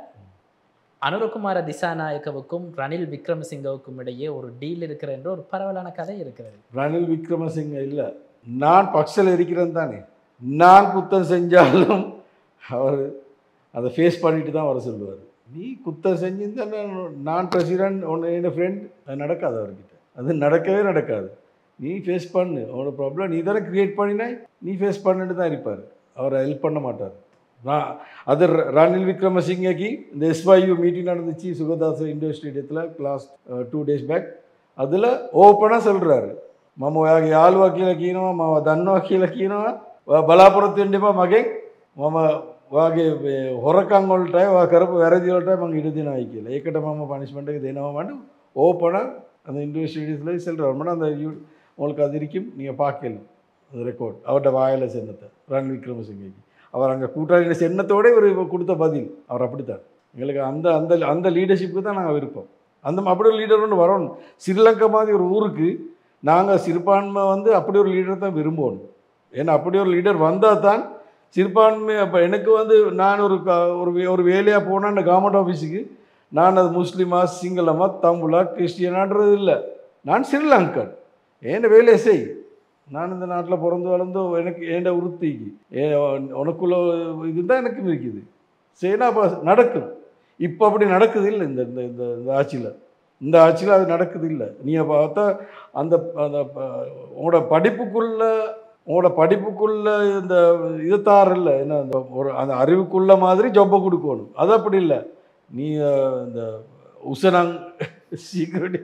அனுரகுமார திசாநாயக்கவுக்கும் ரணில் விக்ரமசிங்கவுக்கும் இடையே ஒரு டீல் இருக்கிற என்ற ஒரு பரவலான கதை இருக்கிறது ரணில் விக்ரமசிங்க இல்லை நான் பக்ஸில் இருக்கிறேன் தானே நான் குத்தம் செஞ்சாலும் அவர் அதை ஃபேஸ் பண்ணிட்டு தான் வர சொல்லுவார் நீ குத்தம் செஞ்சிருந்தா நான் நான் பிரசிடென்ட் உன்னை என் ஃப்ரெண்ட் அது நடக்காது அவர்கிட்ட அது நடக்கவே நடக்காது நீ ஃபேஸ் பண்ணு அவனோட ப்ராப்ளம் நீ தானே க்ரியேட் பண்ணினாய் நீ ஃபேஸ் பண்ணிட்டு தான் இருப்பார் அவரை ஹெல்ப் பண்ண மாட்டார் நான் அது ர- ரணில் விக்ரமசிங்கக்கு இந்த எஸ்வாயு மீட்டிங் நடந்துச்சு சுகதாச இண்டோர் ஸ்டேடியத்தில் லாஸ்ட் டூ டேஸ் பேக் அதில் ஓப்பனாக சொல்கிறாரு මම ඔයාගේ යාළුවා කියලා කියනවා මම දන්නවා කියලා කියනවා ඔයා බලාපොරොත්තු වෙන්න එපා මගෙන් මම ඔයාගේ මේ හොරකම් වලටයි ඔයා කරපු වැරදි වලටයි මම ඉඩ දෙනවායි කියලා. ඒකට මම පනිෂ්மெண்ட் එක දෙනවා මඩ ஓப்பனாக அந்த இண்டஸ்ட்ரியஸில் செல்கிறார் அந்த யூ உங்களுக்கு அது இருக்கும் நீங்கள் பார்க்கலாம் அந்த ரெக்கார்ட் அவர்கிட்ட வாயில சென்னத்தை ரன் விக்ரமசிங்கைக்கு அவர் அங்கே கூட்டாளியோட சென்னத்தோட இவர் கொடுத்த பதில் அவர் அப்படித்தான் எங்களுக்கு அந்த அந்த அந்த லீடர்ஷிப்புக்கு தான் நாங்கள் விருப்பம் அந்த ம- அப்படி ஒரு லீடர் ஒன்று வரணும் ஸ்ரீலங்கா மாதிரி ஒரு ஊருக்கு நாங்கள் சிறுபான்மை வந்து அப்படி ஒரு லீடர் தான் விரும்பணும் ஏன்னா அப்படி ஒரு லீடர் வந்தால் தான் சிறுபான்மை அப்போ எனக்கு வந்து நான் ஒரு க- ஒரு வே- ஒரு வேலையாக போனால் அந்த கவர்மெண்ட் ஆஃபீஸுக்கு நான் அது முஸ்லீமா சிங்களமா தமிழா கிறிஸ்டியனான்றது இல்லை நான் ஸ்ரீலங்கன் ஏன் வேலையை செய் நான் இந்த நாட்டில் பிறந்து வளர்ந்து எனக்கு ஏண்ட உறுத்திக்கு ஏ உனக்குள்ள இதுதான் எனக்கும் இருக்குது சரினா அப்போ நடக்கும் இப்போ அப்படி நடக்குது இல்லை இந்த இந்த இந்த இந்த ஆட்சியில் இந்த ஆட்சியில் அது நடக்குது இல்லை நீங்கள் பார்த்தா அந்த அந்த ப- உங்களோட படிப்புக்குள்ள உங்களோட படிப்புக்குள்ள இந்த இது தாரில்ல என்ன அந்த ஒரு அந்த அறிவுக்குள்ள மாதிரி ஜொப்பை கொடுக்கணும் அது அப்படி இல்லை நீ அஹ், இந்த உசனாங் சீக்கிரட்டி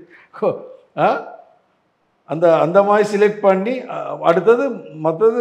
ஆ அந்த அந்த மாதிரி செலக்ட் பண்ணி அஹ், அடுத்தது மற்றது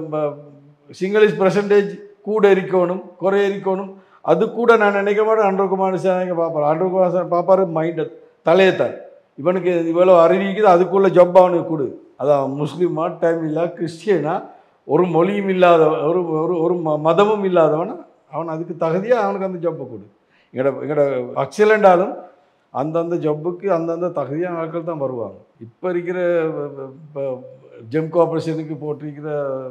சிங்கிளிஷ் பர்சன்டேஜ் கூட இருக்கணும் குறை இருக்கணும் அது கூட நான் நினைக்க மாட்டேன் அன்றகுமார் சேனங்க பார்ப்பார் அன்றகுமார் சார் பார்ப்பாரு மைண்டை தலையத்தான் இவனுக்கு இவ்வளோ அறிவிக்குது அதுக்குள்ள ஜப் அவனுக்கு கொடு அதான் முஸ்லீமா டைம் இல்லை கிறிஸ்டியனா ஒரு மொழியும் இல்லாத ஒரு ஒரு ஒரு ம- மதமும் இல்லாதவன் அவன் அதுக்கு தகுதியாக அவனுக்கு அந்த ஜப்பை கொடு எங்கட எங்கட எக்ஸலண்டாலும் அந்தந்த ஜப்புக்கு அந்தந்த தகுதியான ஆட்கள் தான் வருவாங்க இப்போ இருக்கிற இப்போ ஜெம் கோஆப்ரேஷனுக்கு போட்டிருக்கிற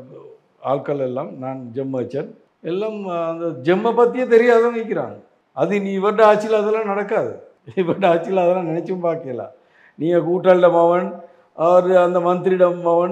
ஆட்கள் எல்லாம் நான் ஜெம் வச்சன் எல்லாம் அந்த ஜெம்மை பற்றியே தெரியாதவங்க இருக்கிறாங்க அது நீ இவர்ட ஆட்சியில் அதெல்லாம் நடக்காது இவர்ட ஆட்சியில் அதெல்லாம் நினச்சும் பார்க்கலாம் நீங்கள் கூட்டாளிட மவன் அவர் அந்த மந்திரிடம் மவன்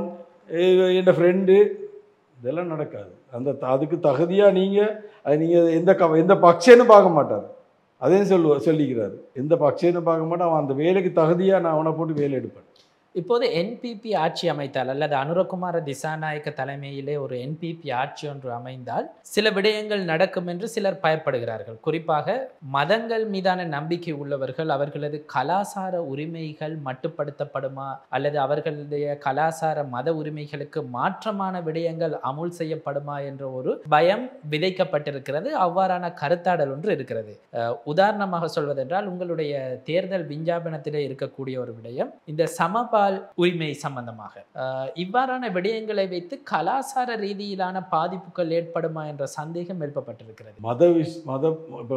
என் ஃப்ரெண்டு இதெல்லாம் நடக்காது அந்த த- அதுக்கு தகுதியாக நீங்கள் அது நீங்கள் எந்த க எந்த பக்ஷன்னு பார்க்க மாட்டார் அதையும் சொல்லுவ சொல்லிக்கிறாரு எந்த பக்ஷன்னு பார்க்க மாட்டான் அவன் அந்த வேலைக்கு தகுதியாக நான் அவனை போட்டு வேலை எடுப்பேன் இப்போது என்பிபி ஆட்சி அமைத்தால் அல்லது அனுரகுமார திசாநாயக்க தலைமையிலே ஒரு என்பிபி ஆட்சி ஒன்று அமைந்தால் சில விடயங்கள் நடக்கும் என்று சிலர் பயப்படுகிறார்கள் குறிப்பாக மதங்கள் மீதான நம்பிக்கை உள்ளவர்கள் அவர்களது கலாசார உரிமைகள் மட்டுப்படுத்தப்படுமா அல்லது அவர்களுடைய கலாசார மத உரிமைகளுக்கு மாற்றமான விடயங்கள் அமுல் செய்யப்படுமா என்ற ஒரு பயம் விதைக்கப்பட்டிருக்கிறது அவ்வாறான கருத்தாடல் ஒன்று இருக்கிறது அஹ் உதாரணமாக சொல்வதென்றால் உங்களுடைய தேர்தல் விஞ்ஞாபனத்திலே இருக்கக்கூடிய ஒரு விடயம் இந்த சமபால் உரிமை சம்பந்தமாக அஹ் இவ்வாறான விடயங்களை வைத்து கலாசார ரீதியிலான பாதிப்புகள் ஏற்படுமா என்ற சந்தேகம் எழுப்பப்பட்டிருக்கிறது மத விஷ் மத இப்போ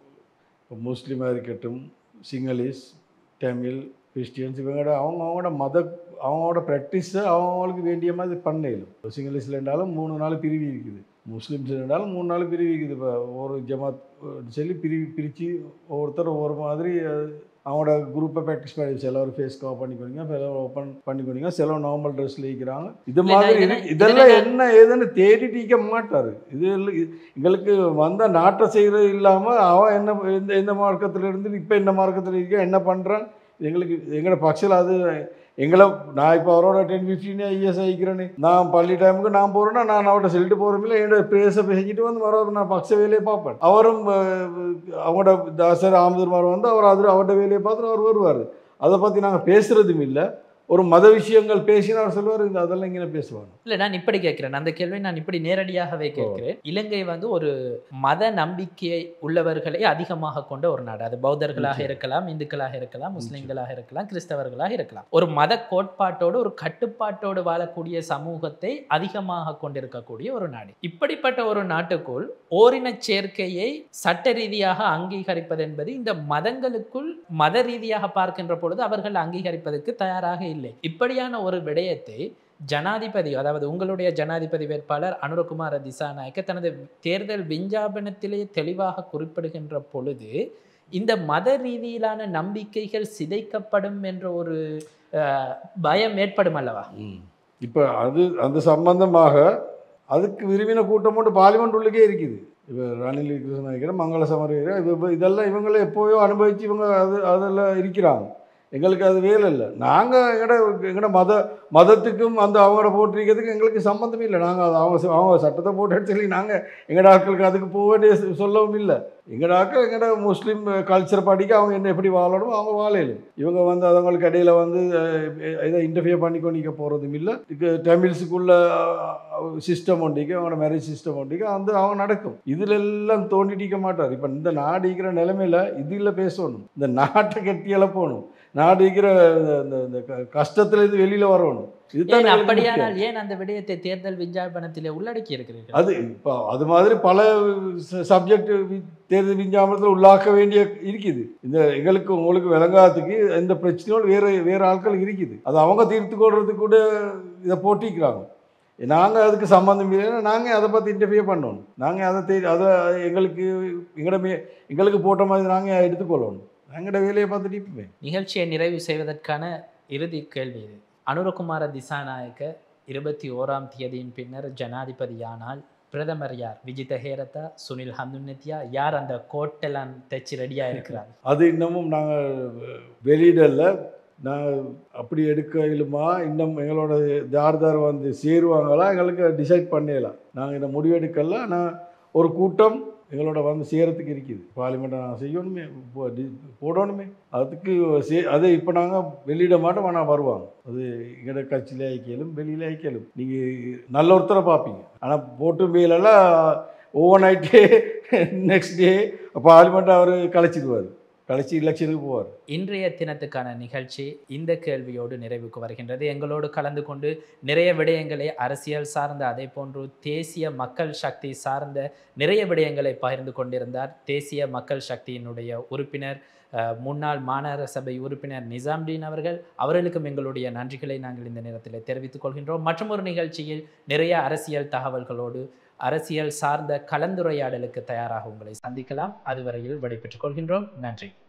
இப்போ முஸ்லீமாக இருக்கட்டும் சிங்களீஸ் தமிழ் கிறிஸ்டியன்ஸ் இவங்களோட அவங்க அவங்களோட மத அவங்களோட ப்ராக்டிஸை அவங்களுக்கு வேண்டிய மாதிரி பண்ணலும் சிங்களீஸில் இருந்தாலும் மூணு நாள் பிரிவு இருக்குது முஸ்லீம்ஸ் இருந்தாலும் மூணு நாள் பிரிவு இருக்குது இப்போ ஒரு ஜமாத் சொல்லி பிரிவு பிரித்து ஒவ்வொருத்தர் ஒவ்வொரு மாதிரி அஹ், அவங்களோட குரூப்பை ப்ராக்டிஸ் பண்ணி சிலவர் ஃபேஸ் கவர் பண்ணிக்கோங்க சிலவர் ஓப்பன் பண்ணிக்கோங்க சிலவர் நார்மல் ட்ரெஸ்ல இருக்கிறாங்க இது இல்ல, மாதிரி நான் இருக்கு. இதனை- இதெல்லாம் இதனை என்ன ஏதுன்னு தேடிட்டு இருக்க மாட்டாரு இது எல்லாம் இது- எங்களுக்கு வந்த நாட்டை செய்கிறது இல்லாமல் அவன் என்ன எந்த எந்த மார்க்கத்தில் இருந்து இப்போ என்ன மார்க்கத்தில் இருக்க என்ன பண்ணுறான் எங்களுக்கு எங்களோட பட்சத்தில் அது எங்களை நான் இப்போ அவரோட டென் ஃபிஃப்டீன் இயர்ஸ் ஆகிக்கிறேன்னு நான் பள்ளி டைமுக்கு நான் போகிறேன்னா நான் அவர்கிட்ட சொல்லிட்டு போகிறோமில்ல என்னோட பேச பேசிட்டு வந்து வர நான் பக்ஷ வேலையை பார்ப்பேன் அவரும் அஹ், அவங்களோட தாசர் ஆமதுமார் வந்து அவர் அது அவரோட வேலையை பார்த்துட்டு அவர் வருவார் அதை பற்றி நாங்கள் பேசுகிறதும் இல்லை ஒரு மத விஷயங்கள் பேசினா அவர் சொல்லுவார் இந்த அதெல்லாம் இங்கே பேசுவாங்க இல்லை நான் இப்படி கேட்கிறேன் அந்த கேள்வி நான் இப்படி நேரடியாகவே கேட்கிறேன் இலங்கை வந்து ஒரு மத நம்பிக்கையை உள்ளவர்களை அதிகமாக கொண்ட ஒரு நாடு அது பௌத்தர்களாக நிச்சயம். இருக்கலாம் இந்துக்களாக இருக்கலாம் முஸ்லிம்களாக இருக்கலாம் கிறிஸ்தவர்களாக இருக்கலாம் ஒரு மத கோட்பாட்டோடு ஒரு கட்டுப்பாட்டோடு வாழக்கூடிய சமூகத்தை அதிகமாக கொண்டிருக்கக்கூடிய ஒரு நாடு இப்படிப்பட்ட ஒரு நாட்டுக்குள் ஓரின சேர்க்கையை சட்ட ரீதியாக அங்கீகரிப்பது என்பது இந்த மதங்களுக்குள் மத ரீதியாக பார்க்கின்ற பொழுது அவர்கள் அங்கீகரிப்பதற்கு தயாராக இல்லை இப்படியான ஒரு விடயத்தை ஜனாதிபதி அதாவது உங்களுடைய ஜனாதிபதி வேட்பாளர் அனுரகுமார திசாநாயக்க தனது தேர்தல் விஞ்ஞாபனத்திலே தெளிவாக குறிப்பிடுகின்ற பொழுது இந்த மத ரீதியிலான நம்பிக்கைகள் சிதைக்கப்படும் என்ற ஒரு அஹ், பயம் ஏற்படும் அல்லவா இப்போ அது அந்த சம்பந்தமாக அதுக்கு விரும்பின கூட்டம் மட்டும் பார்லிமெண்ட் உள்ளுக்கே இருக்குது இப்போ ரணில் விக்ரமநாயகர் மங்கள சமரவீரர் இது இப்போ இதெல்லாம் இவங்களே எப்போயோ அனுபவித்து இவங்க அது அதில் இருக்கிறாங்க எங்களுக்கு அது வேலை இல்லை நாங்கள் எங்கட எங்கட மத மதத்துக்கும் அந்த அவங்கள போட்டிருக்கிறதுக்கு எங்களுக்கு சம்மந்தமே இல்லை நாங்கள் அது அவங்க அவங்க சட்டத்தை போட்டு எடுத்து நாங்கள் எங்கட ஆட்களுக்கு அதுக்கு போக வேண்டிய சொ- சொல்லவும் இல்லை எங்கட ஆட்கள் எங்கட முஸ்லீம் கல்ச்சர் படிக்க அவங்க என்ன எப்படி வாழணும் அவங்க வாழையிலும் இவங்க வந்து அவங்களுக்கு இடையில வந்து அஹ், இதை இன்டர்ஃபியர் பண்ணி கொண்டிக்க போகிறதும் இல்லை இதுக்கு தமிழ்ஸுக்குள்ள சிஸ்டம் ஒண்டிக்கு அவங்களோட மேரேஜ் சிஸ்டம் ஒண்டிக்கு வந்து அவங்க நடக்கும் இதுல எல்லாம் தோண்டிட்டிக்க மாட்டார் இப்போ இந்த நாடு இருக்கிற நிலைமையில இதில் பேசணும் இந்த நாட்டை கட்டி எழப்பணும் நாடு இருக்கிற இந்த இந்த க- கஷ்டத்துலேருந்து வெளியில் வரணும் இதுதான் ஏன் எங்களுக்கு முக்கியம். அப்படியானால் ஏன் அந்த விடயத்தை தேர்தல் விஞ்ஞாபனத்திலே உள்ளடக்கி இருக்கிறீர்கள் அது இப்போ அது மாதிரி பல சப்ஜெக்ட் தேர்தல் விஞ்ஞாபனத்தில் உள்ளாக்க வேண்டிய இருக்குது இந்த எங்களுக்கு உங்களுக்கு விளங்காததுக்கு எந்த பிரச்சனையும் வேறு வேறு ஆட்கள் இருக்குது அது அவங்க தீர்த்து கொள்றதுக்கு கூட இதை போட்டிக்கிறாங்க நாங்கள் அதுக்கு சம்மந்தம் இல்லைன்னா நாங்கள் அதை பற்றி இன்டர்வியூ பண்ணணும் நாங்கள் அதை தே அதை எங்களுக்கு எங்கட மே எங்களுக்கு போட்ட மாதிரி நாங்கள் எடுத்துக்கொள்ளணும் எங்களோட வேலையை பார்த்துட்டு இருப்பேன் நிகழ்ச்சியை நிறைவு செய்வதற்கான இறுதி கேள்வி இது அனுரகுமார திசாநாயக்க இருபத்தி ஓராம் தேதியின் பின்னர் ஜனாதிபதியானால் பிரதமர் யார் விஜித ஹேரதா சுனில் ஹந்துநித்யா யார் அந்த கோட்டெல்லாம் தைச்சு ரெடியா இருக்கிறார் அது இன்னமும் நாங்கள் வெளியிடல நாங்கள் அப்படி எடுக்க இயலுமா இன்னும் எங்களோட யார் யார் வந்து சேருவாங்களா எங்களுக்கு டிசைட் பண்ணிடலாம் நாங்கள் இந்த முடிவெடுக்கல ஆனால் ஒரு கூட்டம் எங்களோட வந்து சேரத்துக்கு இருக்குது பார்லிமெண்ட்டை நாங்கள் செய்யணுமே போ- டி- போடணுமே அதுக்கு சே அதை இப்போ நாங்கள் வெளியிட மாட்டோம் ஆனால் வருவாங்க அது எங்களோட கட்சியில் ஐக்கியலும் வெளியில் ஐக்கியலும் நீங்கள் நல்ல ஒருத்தரை பார்ப்பீங்க ஆனால் போட்டு மேலெல்லாம் ஓவர் நைட்டே நெக்ஸ்ட் டே பார்லிமெண்ட் அவர் கலைச்சிடுவார் கலைச்சி எலெக்ஷனுக்கு போவார் இன்றைய தினத்துக்கான நிகழ்ச்சி இந்த கேள்வியோடு நிறைவுக்கு வருகின்றது எங்களோடு கலந்து கொண்டு நிறைய விடயங்களை அரசியல் சார்ந்த அதே போன்று தேசிய மக்கள் சக்தி சார்ந்த நிறைய விடயங்களை பகிர்ந்து கொண்டிருந்தார் தேசிய மக்கள் சக்தியினுடைய உறுப்பினர் அஹ், முன்னாள் மாநகர சபை உறுப்பினர் நிசாம்டீன் அவர்கள் அவர்களுக்கும் எங்களுடைய நன்றிகளை நாங்கள் இந்த நேரத்தில் தெரிவித்துக் கொள்கின்றோம் மற்றும் ஒரு நிகழ்ச்சியில் நிறைய அரசியல் தகவல்களோடு அரசியல் சார்ந்த கலந்துரையாடலுக்கு தயாராக உங்களை சந்திக்கலாம் அதுவரையில் விடைபெற்றுக் கொள்கின்றோம் நன்றி